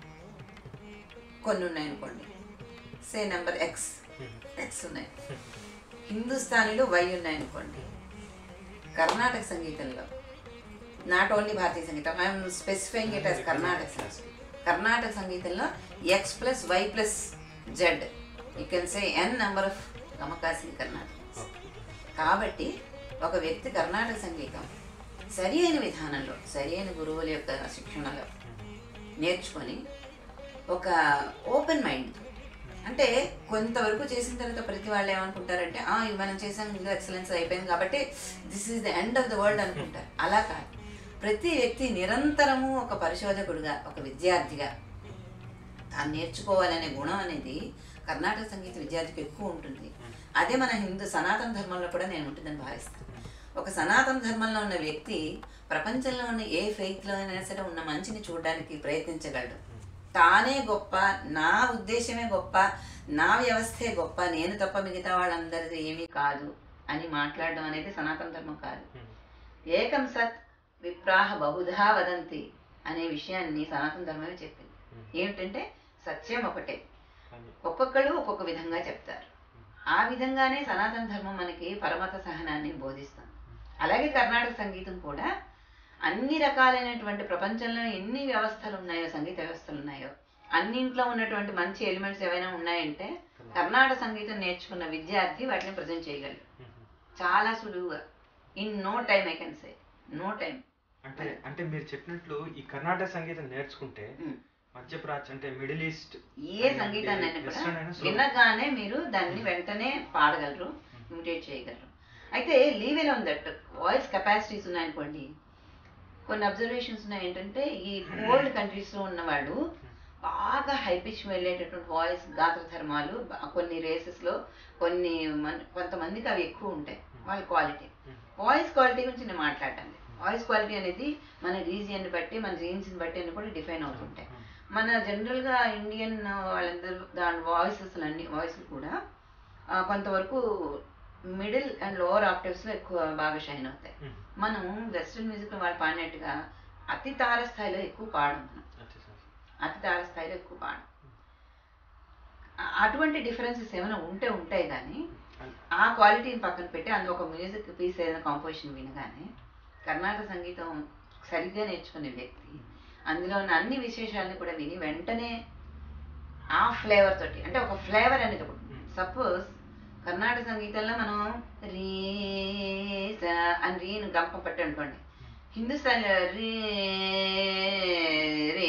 కొన్ని ఉన్నాయి అనుకోండి సే నెంబర్ ఎక్స్ ఎక్స్ ఉన్నాయి హిందుస్థానీలో వై ఉన్నాయి అనుకోండి కర్ణాటక సంగీతంలో నాట్ ఓన్లీ భారతీయ సంగీతం I'm specifying it as Karnataka సంగీతం కర్ణాటక సంగీతంలో X plus Y plus Z you can say N number of gamakas in Karnataka కాబట్టి ఒక వ్యక్తి కర్ణాటక సంగీతం సరి అయిన విధానంలో సరి అయిన గురువుల యొక్క శిక్షణలో నేర్చుకొని ఒక ఓపెన్ మైండ్ అంటే కొంతవరకు చేసిన తర్వాత ప్రతి వాళ్ళు ఏమనుకుంటారంటే "ఆ, ఇవి మనం చేసాం ఇందులో ఎక్సలెన్స్ అయిపోయింది కాబట్టి this is the end of the world అనుకుంటారు అలా కాదు ప్రతి వ్యక్తి నిరంతరము ఒక పరిశోధకుడుగా ఒక విద్యార్థిగా తాను నేర్చుకోవాలనే గుణం అనేది కర్ణాటక సంగీత విద్యార్థికి ఎక్కువ ఉంటుంది అదే మన హిందూ సనాతన ధర్మంలో కూడా నేను ఉంటుందని భావిస్తాను ఒక సనాతన ధర్మంలో ఉన్న వ్యక్తి ప్రపంచంలో ఉన్న ఏ ఫెయిత్లో అయినా సరే ఉన్న మంచిని చూడడానికి ప్రయత్నించగలడు తానే గొప్ప నా ఉద్దేశమే గొప్ప నా వ్యవస్థే గొప్ప నేను తప్ప మిగతా వాళ్ళందరిది ఏమీ కాదు అని మాట్లాడడం అనేది సనాతన ధర్మం కాదు ఏకం సత్ విప్రాహ బహుధా వదంతి అనే విషయాన్ని సనాతన ధర్మమే చెప్పింది ఏమిటంటే సత్యం ఒకటే ఒక్కొక్కళ్ళు ఒక్కొక్క విధంగా చెప్తారు ఆ విధంగానే సనాతన ధర్మం మనకి పరమత సహనాన్ని బోధిస్తుంది అలాగే కర్ణాటక సంగీతం కూడా అన్ని రకాలైనటువంటి ప్రపంచంలో ఎన్ని వ్యవస్థలు ఉన్నాయో సంగీత వ్యవస్థలు ఉన్నాయో అన్నింట్లో ఉన్నటువంటి మంచి ఎలిమెంట్స్ ఏవైనా ఉన్నాయంటే కర్ణాటక సంగీతం నేర్చుకున్న విద్యార్థి వాటిని ప్రజెంట్ చేయగలరు చాలా సులువుగా in no time I can say no time అంటే అంటే మీరు చెప్పినట్లు ఈ కర్ణాటక సంగీతం నేర్చుకుంటే మధ్యప్రాచ్య అంటే మిడిల్ ఈస్ట్ ఏ సంగీతాన్ని అయినా Western కూడా అయినా slow. వినగానే మీరు దాన్ని వెంటనే పాడగలరు ఇమిటేట్ చేయగలరు అయితే leave alone that voice capacities ఉన్నాయనుకోండి కొన్ని అబ్జర్వేషన్స్ ఉన్నాయి ఏంటంటే ఈ కోల్డ్ కంట్రీస్లో ఉన్న వాళ్ళు బాగా హై పిచ్ వెళ్ళేటటువంటి వాయిస్ గాత్ర ధర్మాలు బా- కొన్ని రేసెస్లో కొన్ని మన- కొంతమందికి అవి ఎక్కువ ఉంటాయి వాళ్ళ క్వాలిటీ వాయిస్ క్వాలిటీ గురించి నేను మాట్లాడటాను వాయిస్ క్వాలిటీ అనేది మన రీజియన్ బట్టి మన జీన్స్ని బట్టి అని కూడా డిఫైన్ అవుతుంటాయి మన జనరల్గా ఇండియన్ వాళ్ళందరూ దాని వాయిసెస్ అన్ని వాయిస్లు కూడా ఆ, కొంతవరకు మిడిల్ అండ్ లోవర్ ఆక్టివ్స్లో ఎక్కువ బాగా షైన్ అవుతాయి Hmm. మనం వెస్ట్రన్ మ్యూజిక్లో వాళ్ళు పాడినట్టుగా అతి తార స్థాయిలో ఎక్కువ పాడం మనం అచ్చా సార్. అతి తార స్థాయిలో ఎక్కువ పాడం ఆ- అటువంటి డిఫరెన్సెస్ ఏమైనా ఉంటే ఉంటాయి కానీ ఆ క్వాలిటీని పక్కన పెట్టి అందులో ఒక మ్యూజిక్ పీస్ ఏదైనా కాంపోజిషన్ వినగానే కర్ణాటక సంగీతం సరిగ్గా నేర్చుకునే వ్యక్తి అందులో ఉన్న అన్ని విశేషాలను కూడా విని వెంటనే ఆ ఫ్లేవర్ తోటి అంటే ఒక ఫ్లేవర్ అనేది ఒకటి సపోజ్ కర్ణాటక సంగీతంలో మనం రీ స అని రీను గంపం పట్టి అనుకోండి హిందుస్థాన్ రీ రే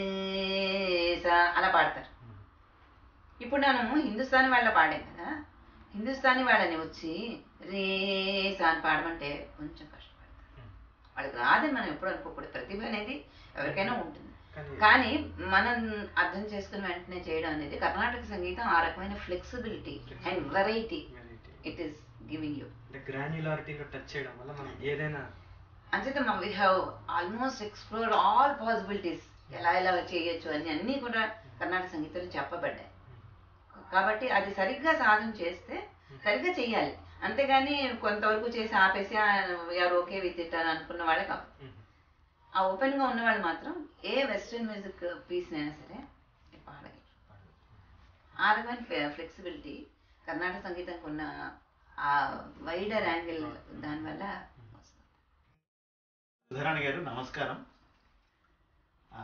స అలా పాడతారు ఇప్పుడు నేను హిందుస్థానీ వాళ్ళ పాడాం కదా హిందుస్థానీ వాళ్ళని వచ్చి రే సా అని పాడమంటే కొంచెం కష్టపడతారు వాళ్ళకి రాదని మనం ఎప్పుడు అనుకోకూడదు ప్రతిభ అనేది ఎవరికైనా ఉంటుంది కానీ కానీ మనం అర్థం చేసుకుని వెంటనే చేయడం అనేది కర్ణాటక సంగీతం ఆ రకమైన flexibility and variety variety. It is giving you అంటే గ్రాన్యులారిటీలో టచ్ చేయడం వల్ల మనం ఏదైనా అంచేత we have almost explore all possibilities ఎలా ఎలా చేయొచ్చు అని అన్నీ కూడా కర్ణాటక సంగీతంలో చెప్పబడ్డాయి కాబట్టి అది సరిగ్గా సాధన చేస్తే సరిగ్గా చెయ్యాలి అంతేగాని కొంతవరకు చేసి ఆపేసి ఎవరు ఓకే విత్ ఇట్ అని అనుకున్న వాళ్ళే కాదు ఆ ఓపెన్గా ఉన్న వాళ్ళు మాత్రం ఏ వెస్ట్రన్ మ్యూజిక్ పీస్ అయినా సరే పాడగలరు ఆ రకమైన ఫ్లెక్సిబిలిటీ కర్ణాటక సంగీతానికి ఉన్న ఆ వైడర్ యాంగిల్ దానివల్ల వస్తుంది సుధారాణి గారు నమస్కారం ఆ,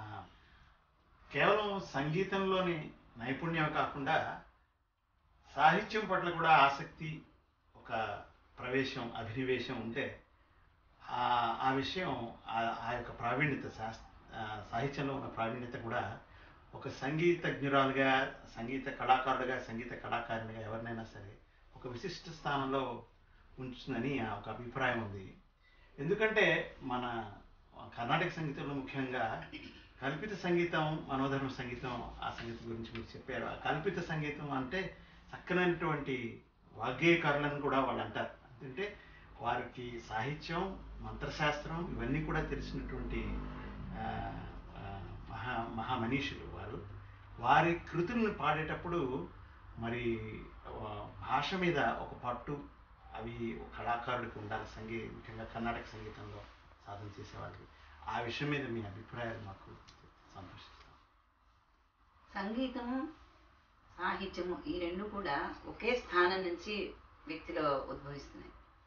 కేవలం సంగీతంలోని నైపుణ్యం కాకుండా సాహిత్యం పట్ల కూడా ఆసక్తి ఒక ప్రవేశం అభినివేశం ఉంటే ఆ ఆ విషయం ఆ- ఆ యొక్క ప్రావీణ్యత శాస్- ఆ, సాహిత్యంలో ఉన్న ప్రావీణ్యత కూడా ఒక సంగీతజ్ఞురాలుగా సంగీత కళాకారుడిగా సంగీత కళాకారునిగా ఎవరినైనా సరే ఒక విశిష్ట స్థానంలో ఉంచుతుందని ఆ ఒక అభిప్రాయం ఉంది ఎందుకంటే మన కర్ణాటక సంగీతంలో ముఖ్యంగా కల్పిత సంగీతం మనోధర్మ సంగీతం ఆ సంగీతం గురించి మీరు చెప్పారు ఆ కల్పిత సంగీతం అంటే చక్కనైనటువంటి వాగ్గేయకారులను కూడా వాళ్ళు అంటారు అంటే వారికి సాహిత్యం మంత్రశాస్త్రం ఇవన్నీ కూడా తెలిసినటువంటి ఆ, ఆ, మహా మహామనీషులు వారు వారి కృతులను పాడేటప్పుడు మరి ఆ, భాష మీద ఒక పట్టు అవి ఒక కళాకారుడికి ఉండాలి సంగీ ముఖ్యంగా కర్ణాటక సంగీతంలో సాధన చేసేవాళ్ళకి ఆ విషయం మీద మీ అభిప్రాయాలు మాకు సంతోషిస్తాం సంగీతము సాహిత్యము ఈ రెండు కూడా ఒకే స్థానం నుంచి వ్యక్తిలో ఉద్భవిస్తున్నాయి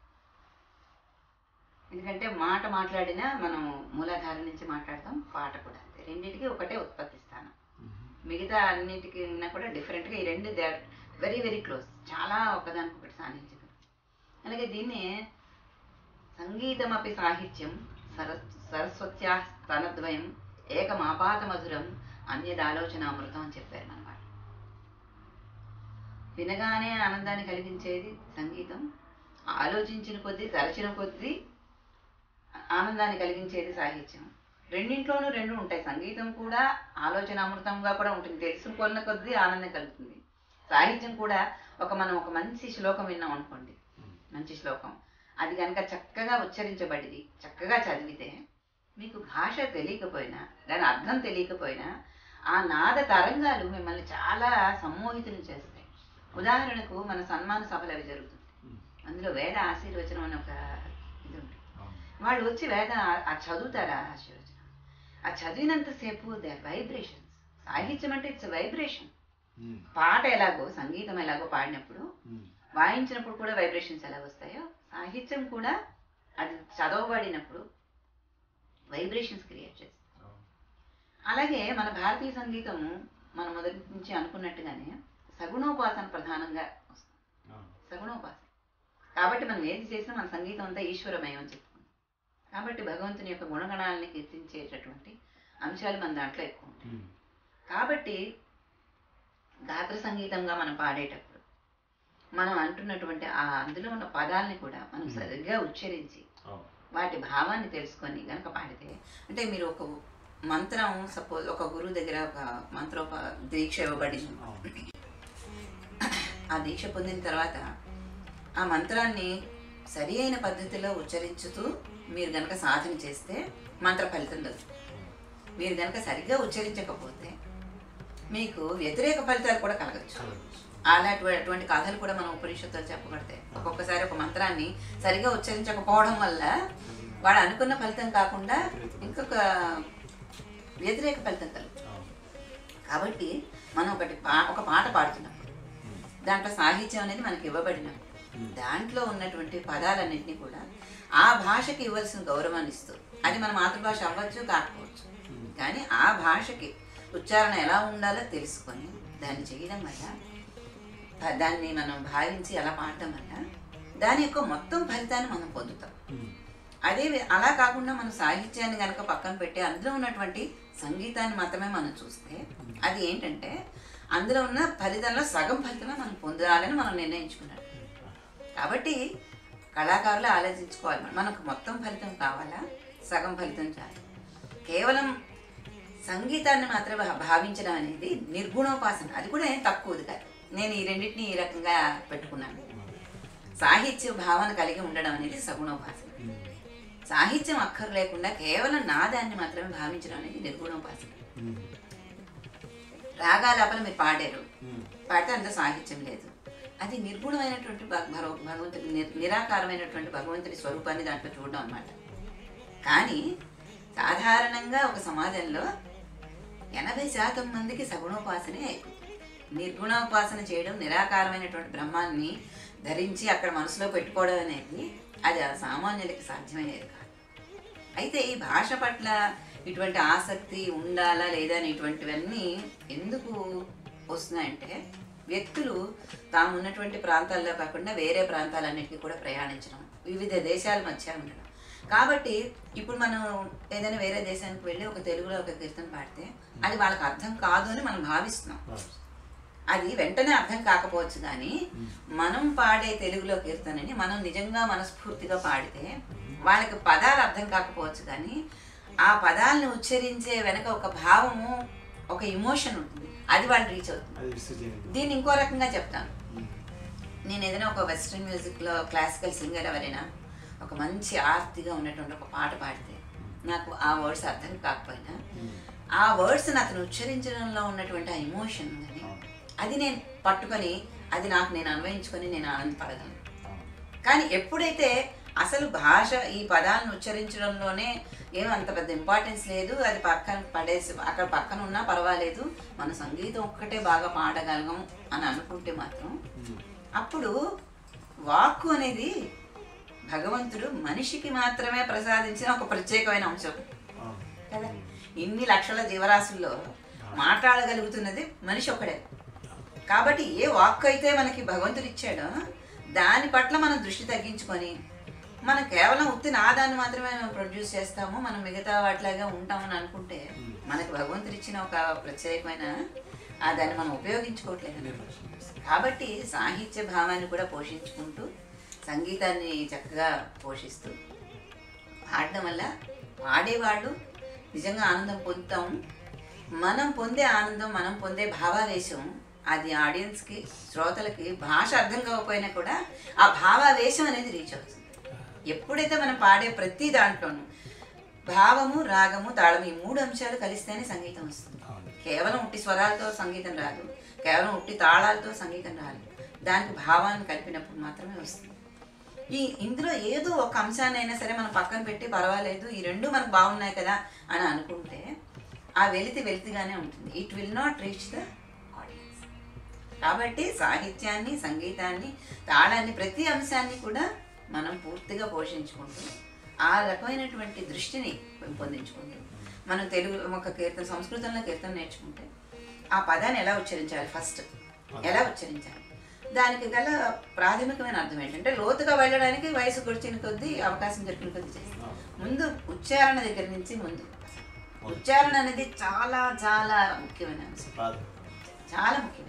ఎందుకంటే మాట మాట్లాడినా మనం మూలాధారం నుంచి మాట్లాడతాం పాట కూడా అంతే రెండింటికి ఒకటే ఉత్పత్తి స్థానం మిగతా అన్నిటికీ కూడా డిఫరెంట్గా ఈ రెండు they are very very close చాలా ఒకదానికొకటి సాధించగలరు అలాగే దీన్నే సంగీతమపి సాహిత్యం సర సరస్వత్యా స్తనద్వయం ఏకమాపాత మధురం అన్యదాలోచనామృతం అని చెప్పారు మన వాళ్ళు వినగానే ఆనందాన్ని కలిగించేది సంగీతం ఆలోచించిన కొద్దీ తరచిన కొద్దీ ఆనందాన్ని కలిగించేది సాహిత్యం రెండింట్లోనూ రెండు ఉంటాయి సంగీతం కూడా ఆలోచనామృతంగా కూడా ఉంటుంది తెలుసుకున్న కొద్దీ ఆనందం కలుగుతుంది సాహిత్యం కూడా ఒక మనం ఒక మంచి శ్లోకం విన్నాం అనుకోండి మంచి శ్లోకం అది కనుక చక్కగా ఉచ్చరించబడింది చక్కగా చదివితే మీకు భాష తెలియకపోయినా దాని అర్థం తెలియకపోయినా ఆ నాద తరంగాలు మిమ్మల్ని చాలా సమ్మోహితులు చేస్తాయి ఉదాహరణకు మన సన్మాన సభలు అవి జరుగుతుంది అందులో వేద ఆశీర్వచనం అని ఒక ఇది ఉంటుంది వాళ్ళు వచ్చి వేద ఆ చదువుతారా ఆశీర్వచనం ఆ చదివినంతసేపు దే వైబ్రేషన్స్ సాహిత్యం అంటే ఇట్స్ వైబ్రేషన్ పాట ఎలాగో సంగీతం ఎలాగో పాడినప్పుడు వాయించినప్పుడు కూడా వైబ్రేషన్స్ ఎలా వస్తాయో సాహిత్యం కూడా అది చదవబడినప్పుడు వైబ్రేషన్స్ క్రియేట్ చేస్తుంది అలాగే మన భారతీయ సంగీతం మనం మొదటి నుంచి అనుకున్నట్టుగానే సగుణోపాసన ప్రధానంగా వస్తుంది సగుణోపాసన కాబట్టి మనం ఏది చేసినా మన సంగీతం అంతా ఈశ్వరమయం అని చెప్పుకున్నాం కాబట్టి భగవంతుని యొక్క గుణగణాలని కీర్తించేటటువంటి అంశాలు మన దాంట్లో ఎక్కువ ఉంటాయి కాబట్టి గాత్ర సంగీతంగా మనం పాడేటప్పుడు మనం అంటున్నటువంటి ఆ అందులో ఉన్న పదాలని కూడా మనం సరిగ్గా ఉచ్చరించి అవును. వాటి భావాన్ని తెలుసుకొని గనక పాడితే అంటే మీరు ఒక మంత్రం సపోజ్ ఒక గురువు దగ్గర ఒక మంత్రోప దీక్ష ఇవ్వబడింది అవును. ఆ దీక్ష పొందిన తర్వాత ఆ మంత్రాన్ని సరి అయిన పద్ధతిలో ఉచ్చరించుతూ మీరు గనక సాధన చేస్తే మంత్ర ఫలితం దొరుకుతుంది మీరు గనక సరిగ్గా ఉచ్చరించకపోతే మీకు వ్యతిరేక ఫలితాలు కూడా కలగచ్చు కలగచ్చు. అలాంటి అటువంటి కథలు కూడా మనం ఉపనిషత్తులు చెప్పబడతాయి ఒక్కొక్కసారి ఒక మంత్రాన్ని సరిగా ఉచ్చరించకపోవడం వల్ల వాడు అనుకున్న ఫలితం కాకుండా ఇంకొక వ్యతిరేక ఫలితం కలుగుతుంది అవును. కాబట్టి మనం ఒకటి పా ఒక పాట పాడుతున్నప్పుడు దాంట్లో సాహిత్యం అనేది మనకి ఇవ్వబడినప్పుడు దాంట్లో ఉన్నటువంటి పదాలన్నింటినీ కూడా ఆ భాషకి ఇవ్వాల్సిన గౌరవాన్ని ఇస్తూ అది మన మాతృభాష అవ్వచ్చు కాకపోవచ్చు కానీ ఆ భాషకి ఉచ్చారణ ఎలా ఉండాలో తెలుసుకొని దాన్ని చేయడం వల్ల దా- దాన్ని మనం భావించి అలా పాడటం వల్ల దాని యొక్క మొత్తం ఫలితాన్ని మనం పొందుతాం ఉమ్. అదే వి- అలా కాకుండా మనం సాహిత్యాన్ని కనుక పక్కన పెట్టి అందులో ఉన్నటువంటి సంగీతాన్ని మాత్రమే మనం చూస్తే అది ఏంటంటే అందులో ఉన్న ఫలితంలో సగం ఫలితమే మనం పొందాలని మనం నిర్ణయించుకున్నాం కాబట్టి కళాకారులు ఆలోచించుకోవాలి మనం. మనకు మొత్తం ఫలితం కావాలా సగం ఫలితం చాలు కేవలం సంగీతాన్ని మాత్రమే భా- భావించడం అనేది నిర్గుణోపాసన అది కూడా ఏం తక్కువది కాదు నేను ఈ రెండింటిని ఈ రకంగా పెట్టుకున్నాను సాహిత్య భావన కలిగి ఉండడం అనేది సగుణోపాసన సాహిత్యం అక్కర్ లేకుండా కేవలం నాదాన్ని మాత్రమే భావించడం అనేది నిర్గుణోపాసన ఉమ్. రాగాలాపన మీరు పాడారు ఉమ్. పాడితే అంత సాహిత్యం లేదు అది నిర్గుణమైనటువంటి భగ- భగవ- భగవంతుడి నిర్- నిరాకారమైనటువంటి భగవంతుడి స్వరూపాన్ని దాంట్లో చూడడం అన్నమాట కానీ సాధారణంగా ఒక సమాజంలో ఎనభై శాతం మందికి సగుణోపాసనే ఎక్కువ నిర్గుణోపాసన చేయడం నిరాకారమైనటువంటి బ్రహ్మాన్ని ధరించి అక్కడ మనసులో పెట్టుకోవడం అనేది అది ఆ సామాన్యులకి సాధ్యమయ్యేది కాదు అయితే ఈ భాష పట్ల ఇటువంటి ఆసక్తి ఉండాలా లేదా అని ఇటువంటివన్నీ ఎందుకు వస్తున్నాయంటే వ్యక్తులు తాము ఉన్నటువంటి ప్రాంతాల్లో కాకుండా వేరే ప్రాంతాలన్నిటికీ కూడా ప్రయాణించడం వివిధ దేశాల మధ్య ఉండడం కాబట్టి ఇప్పుడు మనం ఏదైనా వేరే దేశానికి వెళ్ళి ఒక తెలుగులో ఒక కీర్తన పాడితే అది వాళ్ళకి అర్థం కాదు అని మనం భావిస్తున్నాం భావిస్తాం. అది వెంటనే అర్థం కాకపోవచ్చు కానీ మనం పాడే తెలుగులో కీర్తనని మనం నిజంగా మనస్ఫూర్తిగా పాడితే వాళ్ళకి పదాలు అర్థం కాకపోవచ్చు కానీ ఆ పదాలను ఉచ్చరించే వెనక ఒక భావము ఒక ఇమోషన్ ఉంటుంది అది వాళ్ళు రీచ్ అవుతుంది అది విశ్వజనీయం. దీన్ని ఇంకో రకంగా చెప్తాను ఉమ్. నేను ఏదైనా ఒక వెస్ట్రన్ మ్యూజిక్లో క్లాసికల్ సింగర్ ఎవరైనా ఒక మంచి ఆర్తిగా ఉన్నటువంటి ఒక పాట పాడితే నాకు ఆ వర్డ్స్ అర్థం కాకపోయినా ఉమ్. ఆ వర్డ్స్ని అతను ఉచ్చరించడంలో ఉన్నటువంటి ఆ ఇమోషన్ కానీ అది నేను పట్టుకొని అది నాకు నేను అన్వయించుకొని నేను ఆనందపడగలను అవును. కానీ ఎప్పుడైతే అసలు భాష ఈ పదాలను ఉచ్చరించడంలోనే ఏం అంత పెద్ద ఇంపార్టెన్స్ లేదు అది పక్కన పడేసి అక్కడ పక్కన ఉన్నా పర్వాలేదు మన సంగీతం ఒక్కటే బాగా పాడగలగం అని అనుకుంటే మాత్రం ఉమ్. అప్పుడు వాక్కు అనేది భగవంతుడు మనిషికి మాత్రమే ప్రసాదించిన ఒక ప్రత్యేకమైన అంశం అవును. కదా ఇన్ని లక్షల జీవరాశుల్లో మాట్లాడగలుగుతున్నది మనిషి ఒకడే కాబట్టి ఏ వాక్ అయితే మనకి భగవంతుడు ఇచ్చాడో దాని పట్ల మనం దృష్టి తగ్గించుకొని మనం కేవలం ఉత్తి నాదాన్ని మాత్రమే మనం ప్రొడ్యూస్ చేస్తాము మనం మిగతా వాటిలాగా ఉంటామని అనుకుంటే మనకి భగవంతుడు ఇచ్చిన ఒక ప్రత్యేకమైన ఆ దాన్ని మనం ఉపయోగించుకోవట్లేదు నిర్లక్ష్యం చేస్తాం. కాబట్టి సాహిత్య భావాన్ని కూడా పోషించుకుంటూ సంగీతాన్ని చక్కగా పోషిస్తూ పాడడం వల్ల పాడేవాళ్ళు నిజంగా ఆనందం పొందుతాం మనం పొందే ఆనందం మనం పొందే భావావేశం అది ఆడియన్స్కి శ్రోతలకి భాష అర్థం కాకపోయినా కూడా ఆ భావావేశం అనేది రీచ్ అవుతుంది ఎప్పుడైతే మనం పాడే ప్రతి దాంట్లోనూ భావము రాగము తాళము ఈ మూడు అంశాలు కలిస్తేనే సంగీతం వస్తుంది అవును. కేవలం ఉట్టి స్వరాలతో సంగీతం రాదు కేవలం ఉట్టి తాళాలతో సంగీతం రాదు దానికి భావాన్ని కలిపినప్పుడు మాత్రమే వస్తుంది ఈ ఇందులో ఏదో ఒక అంశాన్ని అయినా సరే మనం పక్కన పెట్టి పర్వాలేదు ఈ రెండు మనకు బాగున్నాయి కదా అని అనుకుంటే ఆ వెలితి వెలితిగానే ఉంటుంది it will not reach the audience కాబట్టి సాహిత్యాన్ని సంగీతాన్ని తాళాన్ని ప్రతి అంశాన్ని కూడా మనం పూర్తిగా పోషించుకుంటూ ఆ రకమైనటువంటి దృష్టిని పెంపొందించుకుంటూ మనం తెలుగు ఒక కీర్తన సంస్కృతంలో కీర్తన నేర్చుకుంటే ఆ పదాన్ని ఎలా ఉచ్చరించాలి ఫస్ట్ ఎలా ఉచ్చరించాలి దానికి గల ప్రాథమికమైన అర్థం ఏంటంటే లోతుగా వెళ్ళడానికి వయసు గడిచిన కొద్దీ అవకాశం దొరికిన కొద్దీ చేస్తాం ముందు ఉచ్చారణ దగ్గర నుంచి ముందు ఉచ్చారణ అనేది చాలా చాలా ముఖ్యమైన అంశం బాధ చాలా ముఖ్యమైన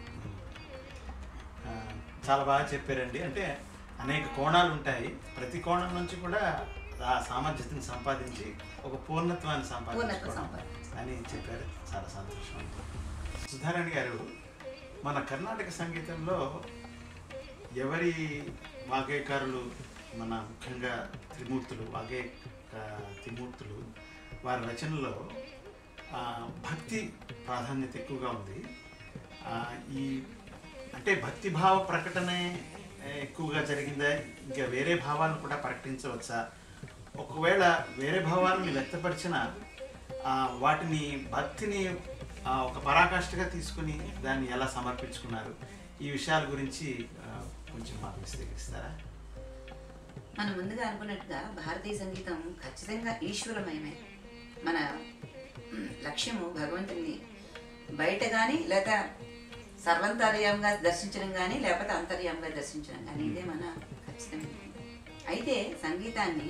ఆ, చాలా బాగా చెప్పారండి అంటే అనేక కోణాలు ఉంటాయి ప్రతి కోణం నుంచి కూడా ఆ సామర్థ్యతని సంపాదించి ఒక పూర్ణత్వాన్ని పూర్ణత్వం సంపాదించుకోవడం సంపాదించాలి. అని చెప్పారు చాలా సంతోషం సుధారాణి గారు మన కర్ణాటక సంగీతంలో ఎవరి వాగ్గేయకారులు మన ముఖ్యంగా త్రిమూర్తులు వాగే త్రిమూర్తులు వారి రచనలో ఆ, భక్తి ప్రాధాన్యత ఎక్కువగా ఉంది ఆ, ఈ అంటే భక్తి భావ ప్రకటనే ఏ, ఎక్కువగా జరిగిందా ఇంకా వేరే భావాలను కూడా ప్రకటించవచ్చా ఒకవేళ వేరే భావాలను వ్యక్తపరిచిన ఆ, వాటిని భక్తిని ఆ, ఒక పరాకాష్ఠగా తీసుకుని దాన్ని ఎలా సమర్పించుకున్నారు ఈ విషయాల గురించి ఆ, కొంచెం మాకు విశ్లేషిస్తారా మనం ముందుగా అనుకున్నట్టుగా భారతీయ సంగీతం ఖచ్చితంగా ఈశ్వరమయమే మన మ్, లక్ష్యము భగవంతుని బయట కానీ లేదా సర్వంతర్యంగా దర్శించడం కానీ లేకపోతే అంతర్యంగా దర్శించడం కానీ ఇదే మన ఖచ్చితమైనది అయితే సంగీతాన్ని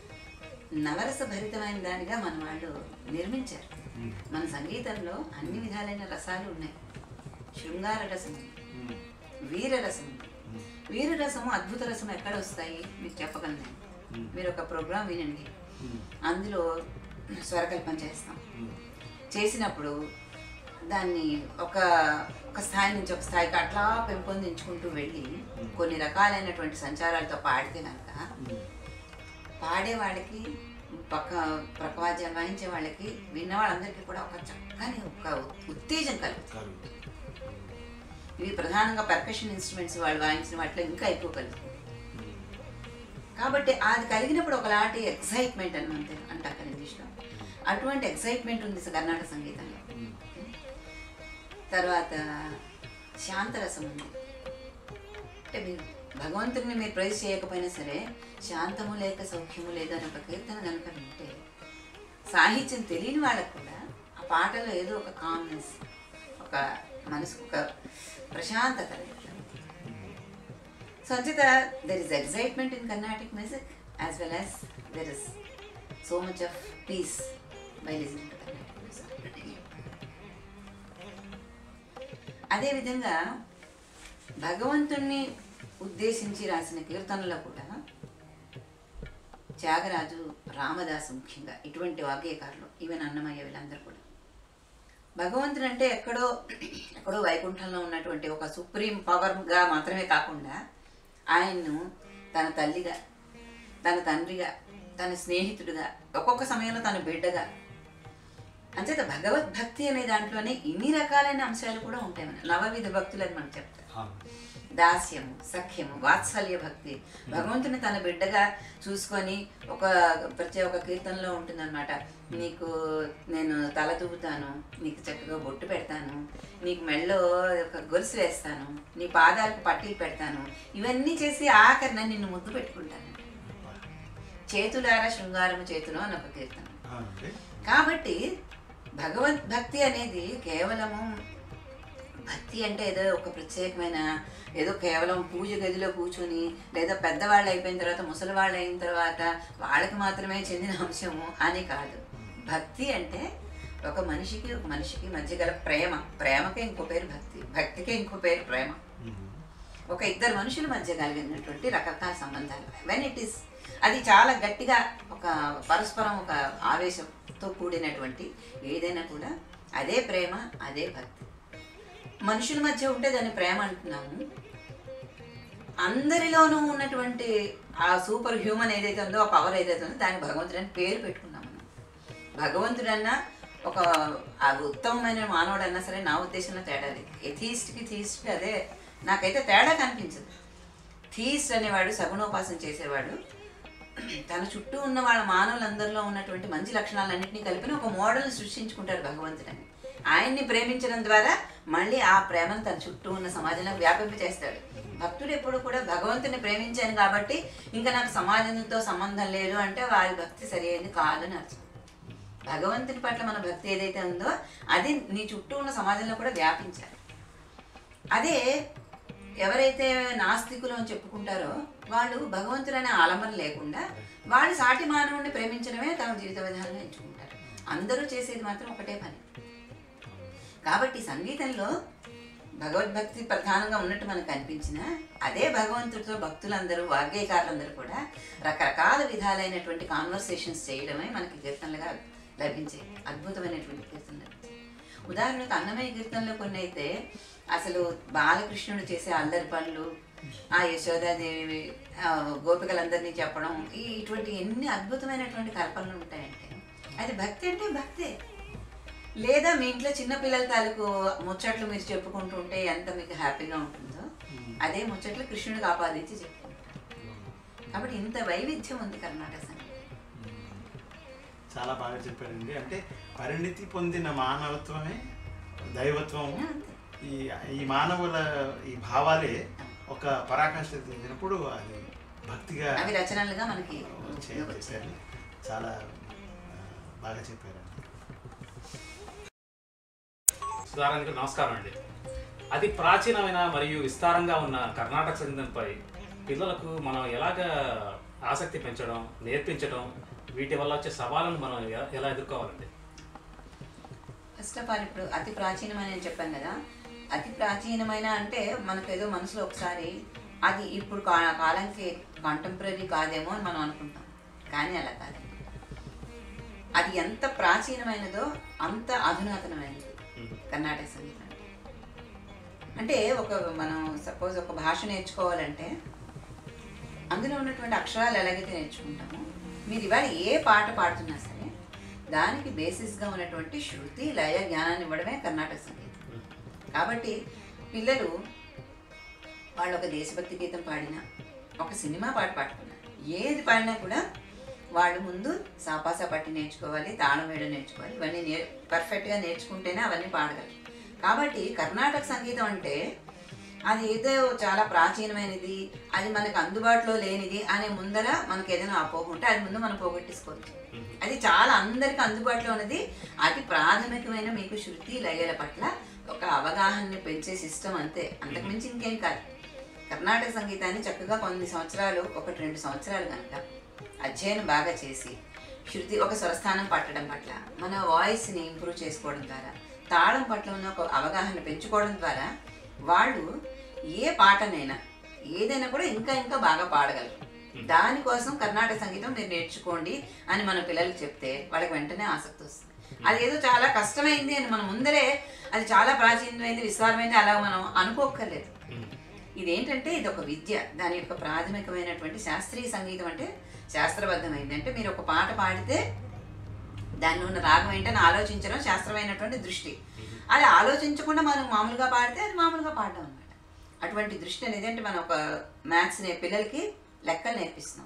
నవరస భరితమైన దానిగా మన వాళ్ళు నిర్మించారు మ్మ్. మన సంగీతంలో అన్ని విధాలైన రసాలు ఉన్నాయి శృంగార రసం ఉంది, మ్మ్. వీర రసం ఉంది. మ్మ్. వీర రసము అద్భుత రసం ఎక్కడ వస్తాయి మీకు చెప్పగలను నేను. మ్మ్. మీరు ఒక ప్రోగ్రాం వినండి మ్మ్. అందులో స్వరకల్పన చేస్తాం మ్మ్. చేసినప్పుడు దాన్ని ఒక ఒక స్థాయి నుంచి ఒక స్థాయికి అట్లా పెంపొందించుకుంటూ వెళ్ళి కొన్ని రకాలైనటువంటి సంచారాలతో పాడితే కనుక మ్మ్. పాడే వాళ్ళకి పక్క ప్రకవాద్యాలు వాయించే వాళ్ళకి విన్న వాళ్ళందరికీ కూడా ఒక చక్కని ఒక ఉత్తేజం కలుగుతుంది కలుగుతుంది. ఇవి ప్రధానంగా పర్కషన్ ఇన్స్ట్రుమెంట్స్ వాళ్ళు వాయించిన వాటిలో ఇంకా ఎక్కువ కలుగుతుంది మ్మ్. కాబట్టి అది కలిగినప్పుడు ఒకలాంటి ఎక్సైట్మెంట్ అని అంతే అంటారు కదా ఇంగ్లీష్లో అటువంటి ఎక్సైట్మెంట్ ఉంది కర్ణాటక సంగీతంలో మ్మ్. తర్వాత శాంతరసం ఉంది అంటే మీరు భగవంతుడిని మీరు ప్రైజ్ చేయకపోయినా సరే శాంతము లేక సౌఖ్యము లేదు అని ఒక కీర్తన కనుక వింటే సాహిత్యం తెలియని వాళ్ళకు కూడా ఆ పాటలో ఏదో ఒక కామ్నెస్ ఒక మనసుకు ఒక ప్రశాంతత అనేది. సో అంచేత there is excitement in Carnatic music as well as there is so much of peace by listening to Carnatic music అదేవిధంగా భగవంతుణ్ణి ఉద్దేశించి రాసిన కీర్తనలో కూడా త్యాగరాజు రామదాసు ముఖ్యంగా ఇటువంటి వాగ్గేయకారులు ఈవెన్ అన్నమయ్య వీళ్ళందరూ కూడా భగవంతుడు అంటే ఎక్కడో ఎక్కడో వైకుంఠంలో ఉన్నటువంటి ఒక సుప్రీం పవర్గా మాత్రమే కాకుండా ఆయన్ను తన తల్లిగా తన తండ్రిగా తన స్నేహితుడిగా ఒక్కొక్క సమయంలో తన బిడ్డగా అంచేత భగవద్భక్తి అనే దాంట్లోనే ఇన్ని రకాలైన అంశాలు కూడా ఉంటాయి మన నవవిధ భక్తులు అని మనం చెప్తారు అవును. దాస్యము సఖ్యము వాత్సల్య భక్తి భగవంతుని తన బిడ్డగా చూసుకొని ఒక ప్రతి ఒక్క కీర్తనలో ఉంటుందన్నమాట నీకు నేను తల దూపుతాను నీకు చక్కగా బొట్టు పెడతాను నీకు మెళ్ళో ఒక గొలుసు వేస్తాను నీ పాదాలకు పట్టీలు పెడతాను ఇవన్నీ చేసి ఆఖరిన నిన్ను ముద్దు పెట్టుకుంటాను చేతులారా శృంగారము చేతులు అని ఒక కీర్తన అవునండి. కాబట్టి భగవద్ భక్తి అనేది కేవలము భక్తి అంటే ఏదో ఒక ప్రత్యేకమైన ఏదో కేవలం పూజ గదిలో కూర్చొని లేదా పెద్దవాళ్ళు అయిపోయిన తర్వాత ముసలివాళ్ళు అయిన తర్వాత వాళ్ళకి మాత్రమే చెందిన అంశము అని కాదు భక్తి అంటే ఒక మనిషికి ఒక మనిషికి మధ్య గల ప్రేమ ప్రేమకే ఇంకో పేరు భక్తి భక్తికే ఇంకో పేరు ప్రేమ మ్మ్. ఒక ఇద్దరు మనుషుల మధ్య కలిగినటువంటి రకరకాల సంబంధాలు వెన్ ఇట్ ఈస్ అది చాలా గట్టిగా ఒక పరస్పరం ఒక ఆవేశంతో కూడినటువంటి ఏదైనా కూడా అదే ప్రేమ అదే భక్తి మనుషుల మధ్య ఉంటే దాన్ని ప్రేమ అంటున్నాము అందరిలోనూ ఉన్నటువంటి ఆ సూపర్ హ్యూమన్ ఏదైతే ఉందో ఆ పవర్ ఏదైతే ఉందో దాన్ని భగవంతుడు అని పేరు పెట్టుకున్నాం మనం భగవంతుడన్నా ఒక ఆ ఉత్తమమైన మానవుడు అన్నా సరే నా ఉద్దేశంలో తేడా లేదు ఎథీస్ట్కి థీస్ట్కి అదే నాకైతే తేడా కనిపించదు థీస్ట్ అనేవాడు సగుణోపాసన చేసేవాడు తన చుట్టూ ఉన్న వాళ్ళ మానవులందరిలో ఉన్నటువంటి మంచి లక్షణాలన్నింటినీ కలిపిన ఒక మోడల్ సృష్టించుకుంటాడు భగవంతుడని ఆయన్ని ప్రేమించడం ద్వారా మళ్ళీ ఆ ప్రేమను తన చుట్టూ ఉన్న సమాజంలో వ్యాపింప చేస్తాడు భక్తుడు ఎప్పుడు కూడా భగవంతుని ప్రేమించాను కాబట్టి ఇంకా నాకు సమాజంతో సంబంధం లేదు అంటే వారి భక్తి సరైనది కాదని అర్థం భగవంతుని పట్ల మన భక్తి ఏదైతే ఉందో అది నీ చుట్టూ ఉన్న సమాజంలో కూడా వ్యాపించాలి అదే ఎవరైతే నాస్తికులు అని చెప్పుకుంటారో వాళ్ళు భగవంతుడనే ఆలంబన లేకుండా వాళ్ళు సాటి మానవుడిని ప్రేమించడమే తమ జీవిత విధానంగా ఎంచుకుంటారు అందరూ చేసేది మాత్రం ఒకటే పని కాబట్టి సంగీతంలో భగవద్భక్తి ప్రధానంగా ఉన్నట్టు మనకు అనిపించిన అదే భగవంతుడితో భక్తులందరూ వాగ్గేయకారులందరూ కూడా రకరకాల విధాలైనటువంటి కాన్వర్సేషన్స్ చేయడమే మనకి కీర్తనలుగా లభించాయి అద్భుతమైనటువంటి కీర్తనలు లభించాయి ఉదాహరణకు అన్నమయ్య కీర్తనలో కొన్ని అయితే అసలు బాలకృష్ణుడు చేసే అల్లరి పనులు ఆ యశోదాదేవి ఆ, గోపికలందరినీ చెప్పడం ఈ ఇటువంటి ఎన్ని అద్భుతమైనటువంటి కల్పనలు ఉంటాయంటే అది భక్తి అంటే భక్తే లేదా మీ ఇంట్లో చిన్న పిల్లల తాలూకు ముచ్చట్లు మీరు చెప్పుకుంటూ ఉంటే ఎంత మీకు హ్యాపీగా ఉంటుందో అదే ముచ్చట్లు కృష్ణుడికి ఆపాదించి చెప్పుకుంటారు కాబట్టి ఇంత వైవిధ్యం ఉంది కర్ణాటక సంగీతం చాలా బాగా చెప్పారండి అంటే పరిణితి పొందిన మానవత్వమే దైవత్వము అంతే. ఈ ఈ మానవుల ఈ భావాలే ఒక పరాకాష్ఠ చెందినప్పుడు అది భక్తిగా అవి రచనలుగా మనకి చే- చెప్పారు చాలా ఆ, బాగా చెప్పారండి సుధారానికి నమస్కారం అండి అతి ప్రాచీనమైన మరియు విస్తారంగా ఉన్న కర్ణాటక సంగీతంపై పిల్లలకు మనం ఎలాగ ఆసక్తి పెంచడం నేర్పించడం వీటి వల్ల వచ్చే సవాళ్ళను మనం ఎ- ఎలా ఎదుర్కోవాలండి ఫస్ట్ ఆఫ్ ఆల్ ఇప్పుడు అతి ప్రాచీనమైన అని చెప్పాను కదా అతి ప్రాచీనమైన అంటే మనకు ఏదో మనసులో ఒకసారి అది ఇప్పుడు కా- కాలానికి కాంటెంపరీ కాదేమో అని మనం అనుకుంటాం కానీ అలా కాదండి అది ఎంత ప్రాచీనమైనదో అంత అధునాతనమైనది కర్ణాటక సంగీతం అంటే. అంటే ఒక మనం సపోజ్ ఒక భాష నేర్చుకోవాలంటే అందులో ఉన్నటువంటి అక్షరాలు ఎలాగైతే నేర్చుకుంటామో మీరు ఇవాళ ఏ పాట పాడుతున్నా సరే దానికి బేసిస్గా ఉన్నటువంటి శృతి లయ జ్ఞానాన్ని ఇవ్వడమే కర్ణాటక సంగీతం కాబట్టి పిల్లలు వాళ్ళు ఒక దేశభక్తి గీతం పాడినా ఒక సినిమా పాట పాడుకున్నా ఏది పాడినా కూడా వాళ్ళు ముందు సాపాసా పట్టి నేర్చుకోవాలి తాళం వేయడం నేర్చుకోవాలి ఇవన్నీ నేర్ పర్ఫెక్ట్గా నేర్చుకుంటేనే అవన్నీ పాడగలరు కాబట్టి కర్ణాటక సంగీతం అంటే అది ఏదో చాలా ప్రాచీనమైనది అది మనకు అందుబాటులో లేనిది అనే ముందర మనకి ఏదైనా అపోహ ఉంటే అది ముందు మనం పోగొట్టేసుకోవచ్చు అది చాలా అందరికి అందుబాటులో ఉన్నది అతి ప్రాథమికమైన మీకు శృతి లయల పట్ల ఒక అవగాహనని పెంచే సిస్టమ్ అంతే అంతకుమించి ఇంకేం కాదు కర్ణాటక సంగీతాన్ని చక్కగా కొన్ని సంవత్సరాలు ఒకటి రెండు సంవత్సరాలు కనుక అధ్యయనం బాగా చేసి శృతి ఒక స్వరస్థానం పట్టడం పట్ల మన వాయిస్ని ఇంప్రూవ్ చేసుకోవడం ద్వారా తాళం పట్ల ఉన్న ఒక అవగాహన పెంచుకోవడం ద్వారా వాళ్ళు ఏ పాటనైనా ఏదైనా కూడా ఇంకా ఇంకా బాగా పాడగలరు దానికోసం కర్ణాటక సంగీతం మీరు నేర్చుకోండి అని మన పిల్లలకి చెప్తే వాళ్ళకి వెంటనే ఆసక్తి వస్తుంది అది ఏదో చాలా కష్టమైంది అని మనం ముందరే అది చాలా ప్రాచీనమైంది విస్తారమైంది అలా మనం అనుకోక్కర్లేదు ఇదేంటంటే ఇది ఒక విద్య దాని యొక్క ప్రాథమికమైనటువంటి శాస్త్రీయ సంగీతం అంటే శాస్త్రబద్ధమైంది అంటే మీరు ఒక పాట పాడితే దాన్ని ఉన్న రాగం ఏంటని ఆలోచించడం శాస్త్రమైనటువంటి దృష్టి అది ఆలోచించకుండా మనం మామూలుగా పాడితే అది మామూలుగా పాడడం అనమాట అటువంటి దృష్టి అనేది అంటే మనం ఒక మ్యాథ్స్ నే పిల్లలకి లెక్కలు నేర్పిస్తున్నాం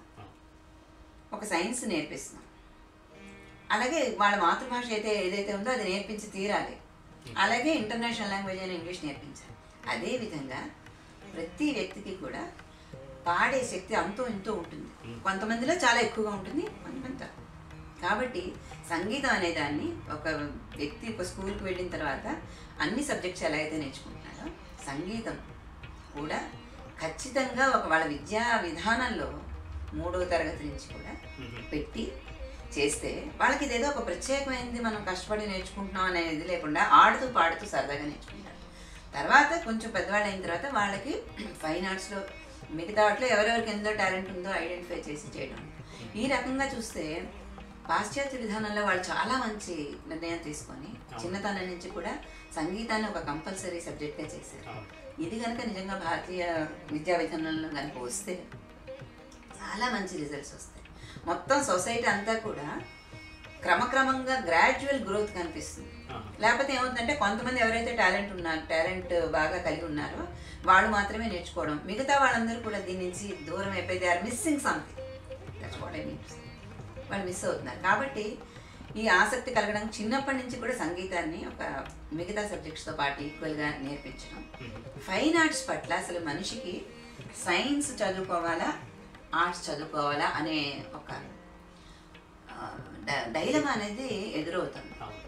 ఒక సైన్స్ నేర్పిస్తున్నాం అలాగే వాళ్ళ మాతృభాష అయితే ఏదైతే ఉందో అది నేర్పించి తీరాలి అలాగే ఇంటర్నేషనల్ లాంగ్వేజ్ అయిన ఇంగ్లీష్ నేర్పించాలి అదేవిధంగా ప్రతి వ్యక్తికి కూడా పాడే శక్తి అంతో ఇంతో ఉంటుంది కొంతమందిలో చాలా ఎక్కువగా ఉంటుంది కొంతమంది తక్కువ. కాబట్టి సంగీతం అనే దాన్ని ఒక వ్యక్తి ఒక స్కూల్కి వెళ్ళిన తర్వాత అన్ని సబ్జెక్ట్స్ ఎలా అయితే నేర్చుకుంటున్నారో సంగీతం కూడా ఖచ్చితంగా ఒక వాళ్ళ విద్యా విధానంలో మూడవ తరగతి నుంచి కూడా పెట్టి చేస్తే వాళ్ళకి ఇదేదో ఒక ప్రత్యేకమైనది మనం కష్టపడి నేర్చుకుంటున్నాం అనేది లేకుండా ఆడుతూ పాడుతూ సరదాగా నేర్చుకుంటారు తర్వాత కొంచెం పెద్దవాళ్ళు అయిన తర్వాత వాళ్ళకి ఫైన్ ఆర్ట్స్లో మిగతా వాటిలో ఎవరెవరికి ఎంతో టాలెంట్ ఉందో ఐడెంటిఫై చేసి చేయడం ఈ రకంగా చూస్తే పాశ్చాత్య విధానంలో వాళ్ళు చాలా మంచి నిర్ణయం తీసుకొని చిన్నతనం నుంచి కూడా సంగీతాన్ని ఒక కంపల్సరీ సబ్జెక్ట్గా చేశారు ఇది కనుక నిజంగా భారతీయ విద్యా విధానంలో కనుక వస్తే చాలా మంచి రిజల్ట్స్ వస్తాయి మొత్తం సొసైటీ అంతా కూడా క్రమక్రమంగా గ్రాడ్యువల్ గ్రోత్ కనిపిస్తుంది లేకపోతే ఏమవుతుందంటే కొంతమంది ఎవరైతే టాలెంట్ ఉన్నారు టాలెంట్ బాగా కలిగి ఉన్నారో వాళ్ళు మాత్రమే నేర్చుకోవడం మిగతా వాళ్ళందరూ కూడా దీని నుంచి దూరం అయిపోయి they are missing something that's what I means వాళ్ళు మిస్ అవుతున్నారు కాబట్టి ఈ ఆసక్తి కలగడం చిన్నప్పటి నుంచి కూడా సంగీతాన్ని ఒక మిగతా సబ్జెక్ట్స్తో పాటు ఈక్వల్గా నేర్పించడం ఫైన్ ఆర్ట్స్ పట్ల అసలు మనిషికి సైన్స్ చదువుకోవాలా ఆర్ట్స్ చదువుకోవాలా అనే ఒక డైలమా అనేది ఎదురవుతుంది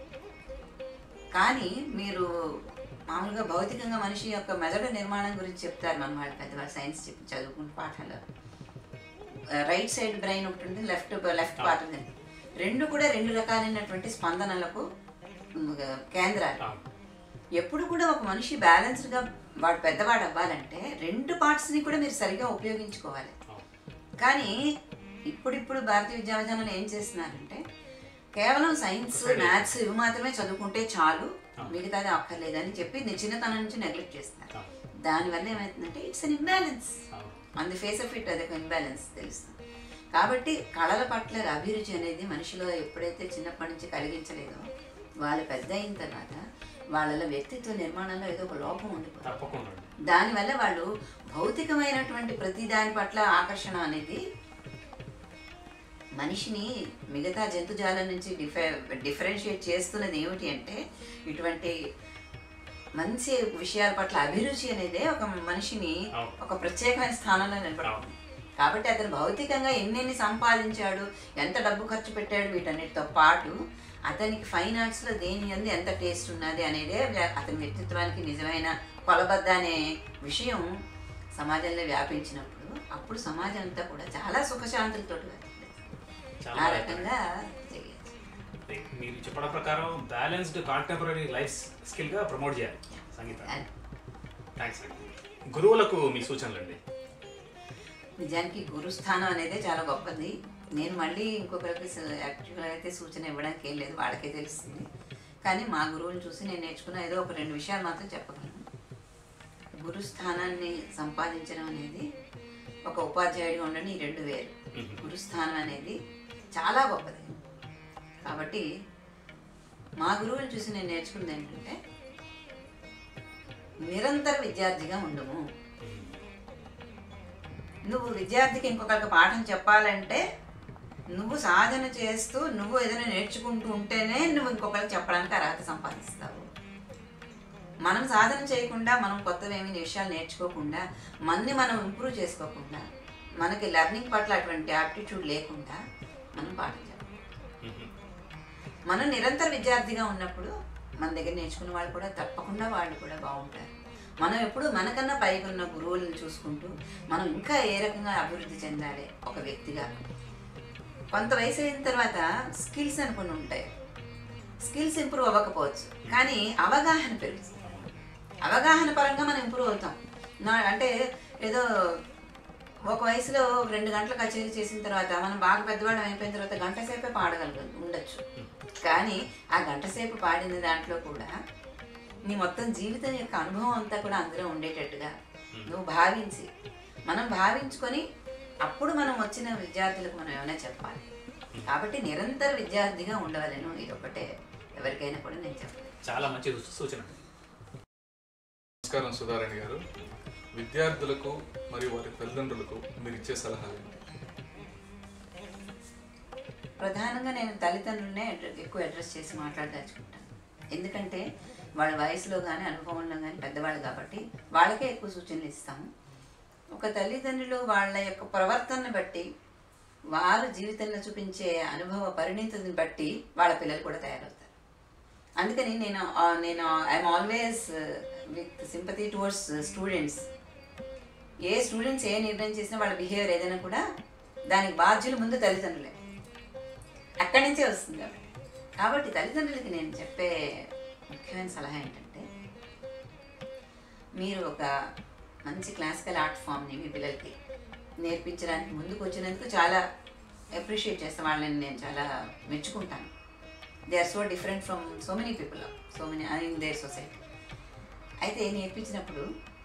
కానీ మీరు మామూలుగా భౌతికంగా మనిషి యొక్క మెదడు నిర్మాణం గురించి చెప్తారు మన వాళ్ళు పెద్దవాళ్ళు సైన్స్ చెప్పి చదువుకున్న పాఠాలు రైట్ సైడ్ బ్రెయిన్ ఒకటి ఉంటుంది లెఫ్ట్ లెఫ్ట్ పార్ట్ ఉంది రెండు కూడా రెండు రకాలైనటువంటి స్పందనలకు ఉమ్, కేంద్రాలు అవును. ఎప్పుడు కూడా ఒక మనిషి బ్యాలెన్స్డ్గా వాడు పెద్దవాడు అవ్వాలంటే రెండు పార్ట్స్ని కూడా మీరు సరిగా ఉపయోగించుకోవాలి అవును. కానీ ఇప్పుడిప్పుడు భారతీయ విద్యా విధానంలో ఏం చేస్తున్నారంటే కేవలం సైన్స్ మ్యాథ్స్ ఇవి మాత్రమే చదువుకుంటే చాలు మిగతాది అక్కర్లేదని చెప్పి నేను చిన్నతనం నుంచి నెగ్లెక్ట్ చేస్తున్నారు అవును. దానివల్ల ఏమవుతుందంటే ఇట్స్ అన్ ఇంబ్యాలెన్స్ అవును. On the face of it అదొక ఇంబ్యాలెన్స్ తెలుస్తుంది కాబట్టి కళల పట్ల అభిరుచి అనేది మనిషిలో ఎప్పుడైతే చిన్నప్పటి నుంచి కలిగించలేదో వాళ్ళు పెద్ద అయిన తర్వాత వాళ్ళలో వ్యక్తిత్వ నిర్మాణంలో ఏదో ఒక లోపం ఉండిపోతుంది తప్పకుండా అండి. దానివల్ల వాళ్ళు భౌతికమైనటువంటి ప్రతి దాని పట్ల ఆకర్షణ అనేది మనిషిని మిగతా జంతుజాలం నుంచి డిఫె డిఫరెన్షియేట్ చేస్తున్నది ఏమిటి అంటే ఇటువంటి మంచి విషయాల పట్ల అభిరుచి అనేదే ఒక మనిషిని అవును. ఒక ప్రత్యేకమైన స్థానంలో నిలబడుతుంది కాబట్టి అతను భౌతికంగా ఎన్నెన్ని సంపాదించాడు ఎంత డబ్బు ఖర్చు పెట్టాడు వీటన్నిటితో పాటు అతనికి ఫైన్ ఆర్ట్స్లో దేని అంది ఎంత టేస్ట్ ఉన్నది అనేదే వ్య- అతని వ్యక్తిత్వానికి నిజమైన కొలబద్ద అనే విషయం సమాజంలో వ్యాపించినప్పుడు అప్పుడు సమాజం అంతా కూడా చాలా సుఖశాంతులతో చాలా ఆ బాగా రకంగా చేయొచ్చు చెప్పారు. మీరు చెప్పడం ప్రకారం బ్యాలెన్స్డ్ కాంటెంపరీ లైఫ్ స్కిల్గా ప్రమోట్ చేయాలి సంగీతం అది థ్యాంక్స్ అండి గురువులకు మీ సూచనలు అండి నిజానికి గురుస్థానం అనేదే చాలా గొప్పది నేను మళ్ళీ ఇంకొకరికి యాక్చువల్గా అయితే సూచన ఇవ్వడానికి ఏం లేదు వాళ్ళకే తెలుస్తుంది కానీ మా గురువుని చూసి నేను నేర్చుకున్న ఏదో ఒక రెండు విషయాలు మాత్రం చెప్పగలను గురుస్థానాన్ని సంపాదించడం అనేది ఒక ఉపాధ్యాయుడిగా ఉండడం ఈ రెండు వేరు గురుస్థానం అనేది చాలా గొప్పది కాబట్టి మా గురువుని చూసి నేను నేర్చుకున్నది ఏంటంటే నిరంతర విద్యార్థిగా ఉండము నువ్వు విద్యార్థికి ఇంకొకరికి పాఠం చెప్పాలంటే నువ్వు సాధన చేస్తూ నువ్వు ఏదైనా నేర్చుకుంటూ ఉంటేనే నువ్వు ఇంకొకరికి చెప్పడానికి అర్హత సంపాదిస్తావు మనం సాధన చేయకుండా మనం కొత్తవేమి విషయాలు నేర్చుకోకుండా మనని మనం ఇంప్రూవ్ చేసుకోకుండా మనకి లెర్నింగ్ పట్ల అటువంటి యాప్టిట్యూడ్ లేకుండా మనం పాఠం చెప్పాలి మనం నిరంతర విద్యార్థిగా ఉన్నప్పుడు మన దగ్గర నేర్చుకున్న వాళ్ళు కూడా తప్పకుండా వాళ్ళు కూడా బాగుంటారు మనం ఎప్పుడు మనకన్నా పైగా ఉన్న గురువులను చూసుకుంటూ మనం ఇంకా ఏ రకంగా అభివృద్ధి చెందాలి ఒక వ్యక్తిగా కొంత వయసు అయిన తర్వాత స్కిల్స్ అనుకుని ఉంటాయి స్కిల్స్ ఇంప్రూవ్ అవ్వకపోవచ్చు కానీ అవగాహన పెరుగుతుంది అవగాహన పరంగా మనం ఇంప్రూవ్ అవుతాం నా అంటే ఏదో ఒక వయసులో రెండు గంటల కచేరీ చేసిన తర్వాత మనం బాగా పెద్దవాళ్ళం అయిపోయిన తర్వాత గంట సేపే పాడగలుగు ఉండొచ్చు కానీ ఆ గంట సేపు పాడిన దాంట్లో కూడా నీ మొత్తం జీవితం యొక్క అనుభవం అంతా కూడా అందులో ఉండేటట్టుగా నువ్వు భావించి మనం భావించుకొని అప్పుడు మనం వచ్చిన విద్యార్థులకు మనం ఏమైనా చెప్పాలి కాబట్టి నిరంతర విద్యార్థిగా ఉండవలను ఇది ఒకటే ఎవరికైనా కూడా నేను చెప్పాలి చాలా మంచి సూచన నమస్కారం సుధారాణి గారు విద్యార్థులకు మరియు వారి తల్లిదండ్రులకు మీరు ఇచ్చే సలహాలు ఏంటి? ప్రధానంగా నేను తల్లిదండ్రులనే అడ్ర- ఎక్కువ అడ్రస్ చేసి మాట్లాడదలుచుకుంటాను ఎందుకంటే వాళ్ళ వయసులో కానీ అనుభవంలో కానీ పెద్దవాళ్ళు కాబట్టి వాళ్ళకే ఎక్కువ సూచనలు ఇస్తాము ఒక తల్లిదండ్రులు వాళ్ళ యొక్క ప్రవర్తనను బట్టి వారు జీవితంలో చూపించే అనుభవ పరిణితిని బట్టి వాళ్ళ పిల్లలు కూడా తయారవుతారు అందుకని నేను ఆ, నేను I'm always with sympathy towards students ఏ స్టూడెంట్స్ ఏ నిర్ణయం చేసినా వాళ్ళ బిహేవియర్ ఏదైనా కూడా దానికి బాధ్యులు ముందు తల్లిదండ్రులే అక్కడి నుంచే వస్తుంది కాబట్టి కాబట్టి తల్లిదండ్రులకి నేను చెప్పే ముఖ్యమైన సలహా ఏంటంటే మీరు ఒక మంచి క్లాసికల్ ఆర్ట్ ఫామ్ని మీ పిల్లలకి నేర్పించడానికి ముందుకు వచ్చినందుకు చాలా అప్రిషియేట్ చేస్తాను వాళ్ళని నేను చాలా మెచ్చుకుంటాను they are so different from so many people so many in their society అయితే నేర్పించినప్పుడు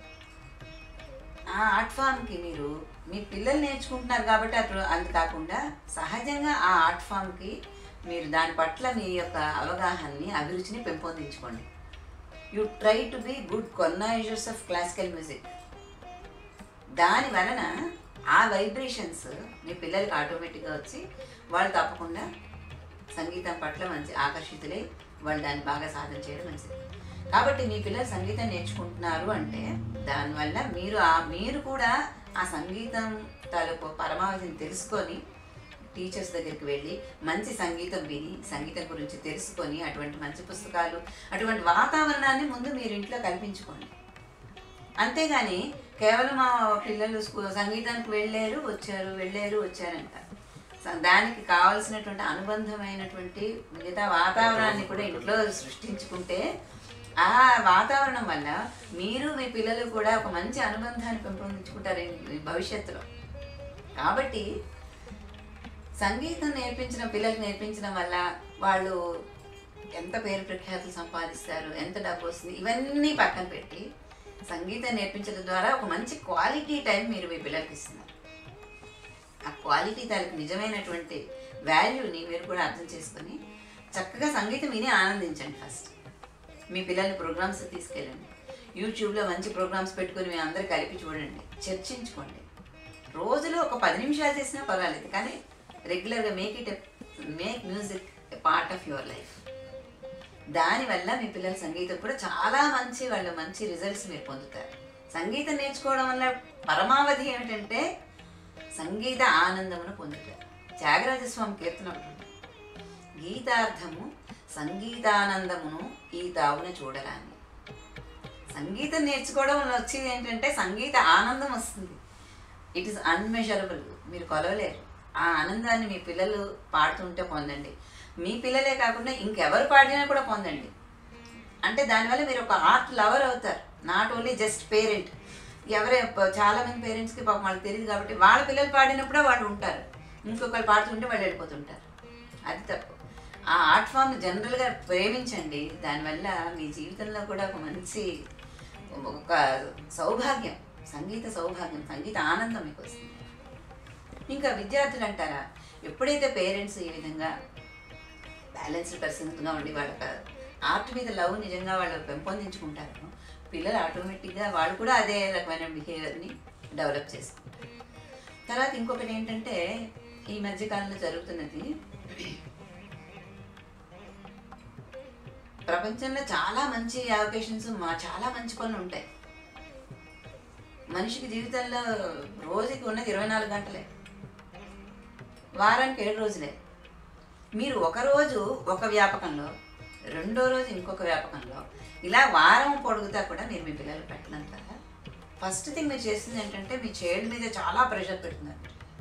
ఆ ఆర్ట్ ఫామ్కి మీరు మీ పిల్లలు నేర్చుకుంటున్నారు కాబట్టి అటు అంత కాకుండా సహజంగా ఆ ఆర్ట్ ఫామ్కి మీరు దాని పట్ల మీ యొక్క అవగాహనని అభిరుచిని పెంపొందించుకోండి you try to be good connoisseurs of classical music దాని వలన ఆ వైబ్రేషన్స్ మీ పిల్లలకి ఆటోమేటిక్గా వచ్చి వాళ్ళు తప్పకుండా సంగీతం పట్ల మంచి ఆకర్షితులై వాళ్ళు దాన్ని బాగా సాధన చేయడం మంచిది కాబట్టి మీ పిల్లలు సంగీతం నేర్చుకుంటున్నారు అంటే దానివల్ల మీరు ఆ మీరు కూడా ఆ సంగీతం తాలూకు పరమావధిని తెలుసుకొని టీచర్స్ దగ్గరికి వెళ్ళి మంచి సంగీతం విని సంగీతం గురించి తెలుసుకొని అటువంటి మంచి పుస్తకాలు అటువంటి వాతావరణాన్ని ముందు మీరు ఇంట్లో కల్పించుకోండి అంతేగాని కేవలం మా పిల్లలు స్కూ సంగీతానికి వెళ్ళారు వచ్చారు వెళ్ళారు వచ్చారంట స- దానికి కావాల్సినటువంటి అనుబంధమైనటువంటి మిగతా వాతావరణాన్ని కూడా ఇంట్లో సృష్టించుకుంటే ఆ వాతావరణం వల్ల మీరు మీ పిల్లలు కూడా ఒక మంచి అనుబంధాన్ని పెంపొందించుకుంటారు ఈ- ఈ భవిష్యత్తులో కాబట్టి సంగీతం నేర్పించిన పిల్లలకు నేర్పించడం వల్ల వాళ్ళు ఎంత పేరు ప్రఖ్యాతులు సంపాదిస్తారు ఎంత డబ్బు వస్తుంది ఇవన్నీ పక్కన పెట్టి సంగీతం నేర్పించడం ద్వారా ఒక మంచి క్వాలిటీ టైం మీరు మీ పిల్లలకి ఇస్తున్నారు ఆ క్వాలిటీ తాలూకు నిజమైనటువంటి వాల్యూని మీరు కూడా అర్థం చేసుకొని చక్కగా సంగీతం విని ఆనందించండి ఫస్ట్ మీ పిల్లల్ని ప్రోగ్రామ్స్ తీసుకెళ్ళండి యూట్యూబ్లో మంచి ప్రోగ్రామ్స్ పెట్టుకొని మీ అందరు కలిపి చూడండి చర్చించుకోండి రోజులో ఒక పది నిమిషాలు చేసినా పర్వాలేదు కానీ రెగ్యులర్గా make it make music a part of your life దానివల్ల మీ పిల్లల సంగీతం కూడా చాలా మంచి వాళ్ళు మంచి రిజల్ట్స్ మీరు పొందుతారు సంగీతం నేర్చుకోవడం వల్ల పరమావధి ఏమిటంటే సంగీత ఆనందమును పొందుతారు త్యాగరాజ స్వామి కీర్తన ఒకటి ఉంది. గీతార్థము సంగీతానందమును ఈ తావున చూడరాని సంగీతం నేర్చుకోవడం వల్ల వచ్చేది ఏంటంటే సంగీత ఆనందం వస్తుంది ఇట్ ఈస్ అన్మెజరబుల్ మీరు కొలవలేరు ఆ ఆనందాన్ని మీ పిల్లలు పాడుతుంటే పొందండి మీ పిల్లలే కాకుండా ఇంకెవరు పాడినా కూడా పొందండి అంటే దానివల్ల మీరు ఒక ఆర్ట్ లవర్ అవుతారు నాట్ ఓన్లీ జస్ట్ పేరెంట్ ఎవరే ప- చాలా మంది పేరెంట్స్కి పాపం వాళ్ళకి తెలియదు కాబట్టి వాళ్ళ పిల్లలు పాడినప్పుడే వాళ్ళు ఉంటారు ఇంకొకరు పాడుతుంటే వాళ్ళు వెళ్ళిపోతుంటారు అది తప్పు ఆ ఆర్ట్ ఫామ్ జనరల్గా ప్రేమించండి దానివల్ల మీ జీవితంలో కూడా ఒక మంచి ఒక సౌభాగ్యం సంగీత సౌభాగ్యం సంగీత ఆనందం మీకు వస్తుంది ఇంకా విద్యార్థులు అంటారా ఎప్పుడైతే పేరెంట్స్ ఈ విధంగా బ్యాలెన్స్డ్ పర్సన్గా ఉండి వాళ్ళ ఆర్ట్ మీద లవ్ నిజంగా వాళ్ళు పెంపొందించుకుంటారు పిల్లలు ఆటోమేటిక్గా వాళ్ళు కూడా అదే రకమైన బిహేవియర్ని డెవలప్ చేసుకుంటారు తర్వాత ఇంకొకటి ఏంటంటే ఈ మధ్యకాలంలో జరుగుతున్నది ప్రపంచంలో చాలా మంచి అవకేషన్స్ మా చాలా మంచి పనులు ఉంటాయి మనిషికి జీవితంలో రోజుకి ఉన్నది ఇరవై నాలుగు గంటలే వారానికి ఏడు రోజులే మీరు ఒక రోజు ఒక వ్యాపకంలో రెండో రోజు ఇంకొక వ్యాపకంలో ఇలా వారం పొడుగుతా కూడా మీరు మీ పిల్లలు పెట్టినంత ఫస్ట్ థింగ్ మీరు చేసింది ఏంటంటే మీ చైల్డ్ మీద చాలా ప్రెషర్ పెడుతున్నారు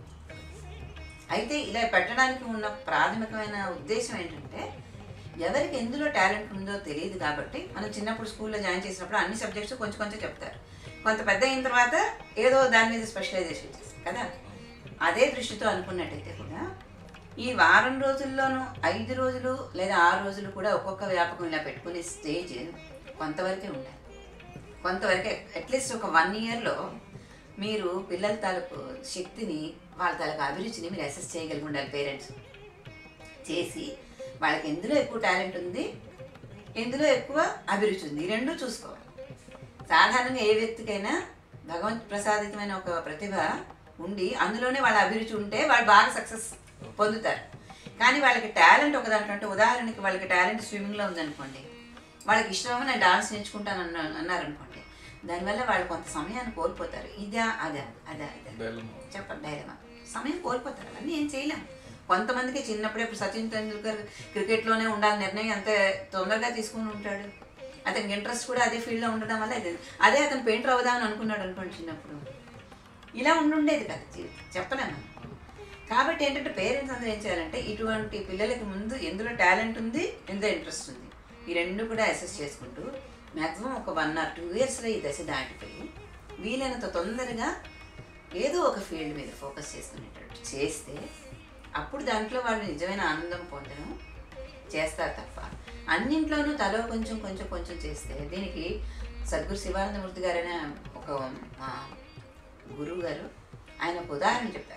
అయితే ఇలా పెట్టడానికి ఉన్న ప్రాథమికమైన ఉద్దేశం ఏంటంటే ఎవరికి ఎందులో టాలెంట్ ఉందో తెలియదు కాబట్టి మనం చిన్నప్పుడు స్కూల్లో జాయిన్ చేసినప్పుడు అన్ని సబ్జెక్ట్స్ కొంచెం కొంచెం చెప్తారు కొంత పెద్ద అయిన తర్వాత ఏదో దాని మీద స్పెషలైజేషన్ చేస్తారు కదా అదే దృష్టితో అనుకున్నట్టయితే కూడా ఈ వారం రోజుల్లోనూ ఐదు రోజులు లేదా ఆరు రోజులు కూడా ఒక్కొక్క వ్యాపకం ఇలా పెట్టుకునే స్టేజ్ కొంతవరకే ఉండాలి కొంతవరకే అట్లీస్ట్ ఒక వన్ ఇయర్లో మీరు పిల్లల తాలూకు శక్తిని వాళ్ళ తాలూకు అభిరుచిని మీరు అసెస్ చేయగలిగి ఉండాలి పేరెంట్స్ చేసి వాళ్ళకి ఎందులో ఎక్కువ టాలెంట్ ఉంది ఎందులో ఎక్కువ అభిరుచి ఉంది ఈ రెండు చూసుకోవాలి సాధారణంగా ఏ వ్యక్తికైనా భగవంత్ ప్రసాదితమైన ఒక ప్రతిభ ఉండి అందులోనే వాళ్ళ అభిరుచి ఉంటే వాళ్ళు బాగా సక్సెస్ పొందుతారు కానీ వాళ్ళకి టాలెంట్ ఒక దాంట్లో అంటే ఉదాహరణకి వాళ్ళకి టాలెంట్ స్విమ్మింగ్లో ఉందనుకోండి వాళ్ళకి ఇష్టమేమో నేను డాన్స్ నేర్చుకుంటాను అన్న అన్నారనుకోండి దానివల్ల వాళ్ళు కొంత సమయాన్ని కోల్పోతారు ఇదా అదా అదా అదా డైలమా. చెప్పండి డైలమా సమయం కోల్పోతారు అవన్నీ ఏం చేయలేం కొంతమందికి చిన్నప్పుడే ఇప్పుడు సచిన్ తెండూల్కర్ క్రికెట్లోనే ఉండాలి నిర్ణయం అంత తొందరగా తీసుకుని ఉంటాడు అతనికి ఇంట్రెస్ట్ కూడా అదే ఫీల్డ్లో ఉండడం వల్ల అదే అదే అతను పెయింటర్ అవుదామని అనుకున్నాడు అనుకోండి చిన్నప్పుడు ఇలా ఉండుండేది కదా జీవితం చెప్పలేము మనం. కాబట్టి ఏంటంటే పేరెంట్స్ అందరూ ఏం చేయాలంటే ఇటువంటి పిల్లలకి ముందు ఎందులో టాలెంట్ ఉంది ఎందులో ఇంట్రెస్ట్ ఉంది ఈ రెండు కూడా అసెస్ చేసుకుంటూ మ్యాక్సిమం ఒక వన్ ఆర్ టూ ఇయర్స్లో ఈ దశ దాటిపోయి వీలైనంత తొందరగా ఏదో ఒక ఫీల్డ్ మీద ఫోకస్ చేసుకునేటట్టు చేస్తే అప్పుడు దాంట్లో వాళ్ళు నిజమైన ఆనందం పొందడం చేస్తారు తప్ప అన్నింట్లోనూ తలో కొంచెం కొంచెం కొంచెం చేస్తే దీనికి సద్గురు శివానందమూర్తి గారైన ఒక మా గురువు గారు ఆయన ఒక ఉదాహరణ చెప్పారు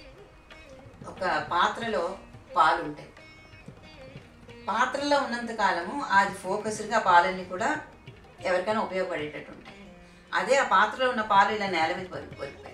ఒక పాత్రలో పాలు ఉంటాయి పాత్రలో ఉన్నంత కాలము అది ఫోకస్డ్గా పాలన్నీ కూడా ఎవరికైనా ఉపయోగపడేటట్టు ఉంటాయి అదే ఆ పాత్రలో ఉన్న పాలు ఇలా నేల మీద పడి పడిపోయాయి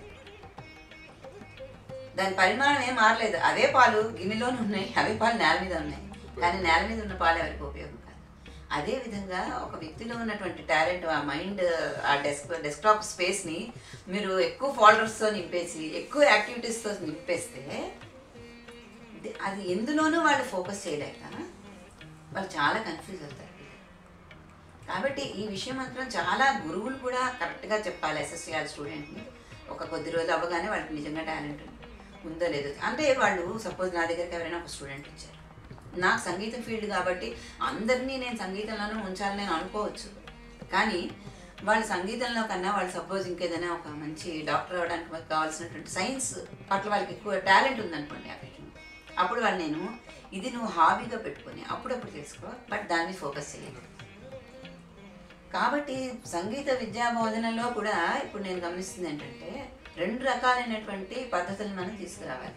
దాని పరిమాణం ఏం మారలేదు అవే పాలు గిన్నెలోనే ఉన్నాయి అవే పాలు నేల మీద ఉన్నాయి కానీ నేల మీద ఉన్న పాలు ఎవరికి ఉపయోగం కాదు అదే విధంగా ఒక వ్యక్తిలో ఉన్నటువంటి టాలెంట్ ఆ మైండ్ ఆ డెస్క్ డెస్క్టాప్ స్పేస్ని మీరు ఎక్కువ ఫోల్డర్స్తో నింపేసి ఎక్కువ యాక్టివిటీస్తో నింపేస్తే ఇది- అది ఎందులోనూ వాళ్ళు ఫోకస్ చేయలేక వాళ్ళు చాలా కన్ఫ్యూజ్ అవుతారు కాబట్టి ఈ విషయం మాత్రం చాలా గురువులు కూడా కరెక్ట్గా చెప్పాలి ఎస్ఎస్ చేయాలి స్టూడెంట్ని ఒక కొద్ది రోజులు అవ్వగానే వాళ్ళకి నిజంగా టాలెంట్ ఉంది ఉందో లేదో అంటే వాళ్ళు సపోజ్ నా దగ్గరికి ఎవరైనా ఒక స్టూడెంట్ వచ్చారు నాకు సంగీతం ఫీల్డ్ కాబట్టి అందరినీ నేను సంగీతంలోనే ఉంచాలని నేను అనుకోవచ్చు కానీ వాళ్ళు సంగీతంలో కన్నా వాళ్ళు సపోజ్ ఇంకేదైనా ఒక మంచి డాక్టర్ అవ్వడానికి మాకు కావాల్సినటువంటి సైన్స్ పట్ల వాళ్ళకి ఎక్కువ టాలెంట్ ఉందనుకోండి ఆ వీటిలో అప్పుడు వాళ్ళు నేను ఇది నువ్వు హాబీగా పెట్టుకొని అప్పుడప్పుడు తెలుసుకో బట్ దాని మీద ఫోకస్ చేయాలి కాబట్టి సంగీత విద్యా బోధనలో కూడా ఇప్పుడు నేను గమనిస్తుంది ఏంటంటే రెండు రకాలైనటువంటి పద్ధతులను మనం తీసుకురావాలి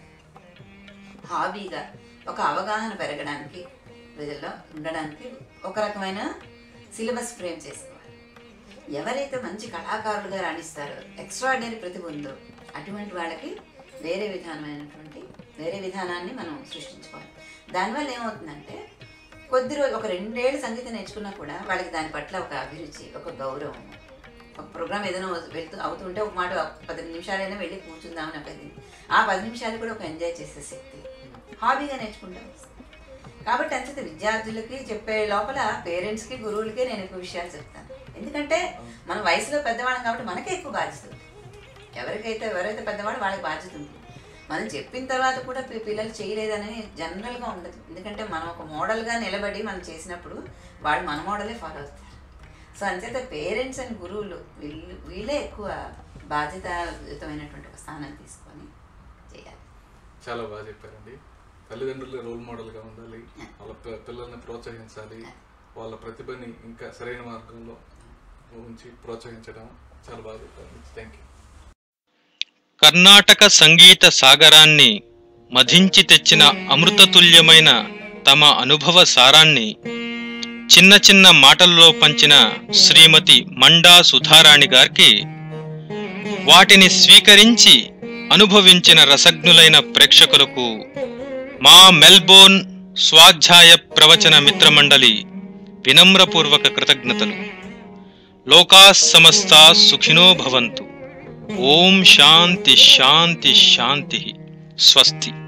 హాబీగా ఒక అవగాహన పెరగడానికి ప్రజల్లో ఉండడానికి ఒక రకమైన సిలబస్ ఫ్రేమ్ చేసుకోవాలి ఎవరైతే మంచి కళాకారులుగా రాణిస్తారో ఎక్స్ట్రాడినరీ ప్రతిభ ఉందో అటువంటి వాళ్ళకి వేరే విధానమైనటువంటి వేరే విధానాన్ని మనం సృష్టించుకోవాలి దానివల్ల ఏమవుతుందంటే కొద్ది రోజు ఒక రెండేళ్ళు సంగీతం నేర్చుకున్నా కూడా వాళ్ళకి దాని పట్ల ఒక అభిరుచి ఒక గౌరవం ఒక ప్రోగ్రామ్ ఏదైనా వెళ్తూ అవుతుంటే ఒక మాట ఒక పది నిమిషాలైనా వెళ్ళి కూర్చుందామని ఒక ఇది ఆ పది నిమిషాలు కూడా ఒక ఎంజాయ్ చేసే శక్తి హాబీగా నేర్చుకుంటాం కాబట్టి అంచేత విద్యార్థులకి చెప్పే లోపల పేరెంట్స్కి గురువులకి నేను ఎక్కువ విషయాలు చెప్తాను ఎందుకంటే మన వయసులో పెద్దవాళ్ళం కాబట్టి మనకే ఎక్కువ బాధ్యత ఉంది. ఎవరికైతే ఎవరైతే పెద్దవాడు వాళ్ళకి బాధ్యత ఉంటుంది మనం చెప్పిన తర్వాత కూడా పి- పిల్లలు చేయలేదని జనరల్గా ఉండదు ఎందుకంటే మనం ఒక మోడల్గా నిలబడి మనం చేసినప్పుడు వాళ్ళు మన మోడలే ఫాలో అవుతారు సో అంచేత పేరెంట్స్ అండ్ గురువులు వీళ్ళు వీళ్ళే ఎక్కువ బాధ్యతాయుతమైనటువంటి ఒక స్థానం తీసుకొని చేయాలి చాలా బాగా చెప్పారండి తల్లిదండ్రులు రోల్ మోడల్గా ఉండాలి వాళ్ళ పి- పిల్లల్ని ప్రోత్సహించాలి వాళ్ళ ప్రతిభని ఇంకా సరైన మార్గంలో ఉంచి ప్రోత్సహించడం చాలా బాగా చెప్పారు థ్యాంక్ యూ కర్ణాటక సంగీత సాగరాన్ని మధించి తెచ్చిన అమృతతుల్యమైన తమ అనుభవ సారాన్ని చిన్న చిన్న మాటల్లో పంచిన శ్రీమతి మండా సుధారాణి గారికి వాటిని స్వీకరించి అనుభవించిన రసజ్ఞులైన ప్రేక్షకులకు మా మెల్బోర్న్ స్వాధ్యాయ ప్రవచన మిత్రమండలి వినమ్రపూర్వక కృతజ్ఞతలు లోకా సమస్తా సుఖినో భవంతు ఓం శాంతి శాంతి శాంతి స్వస్తి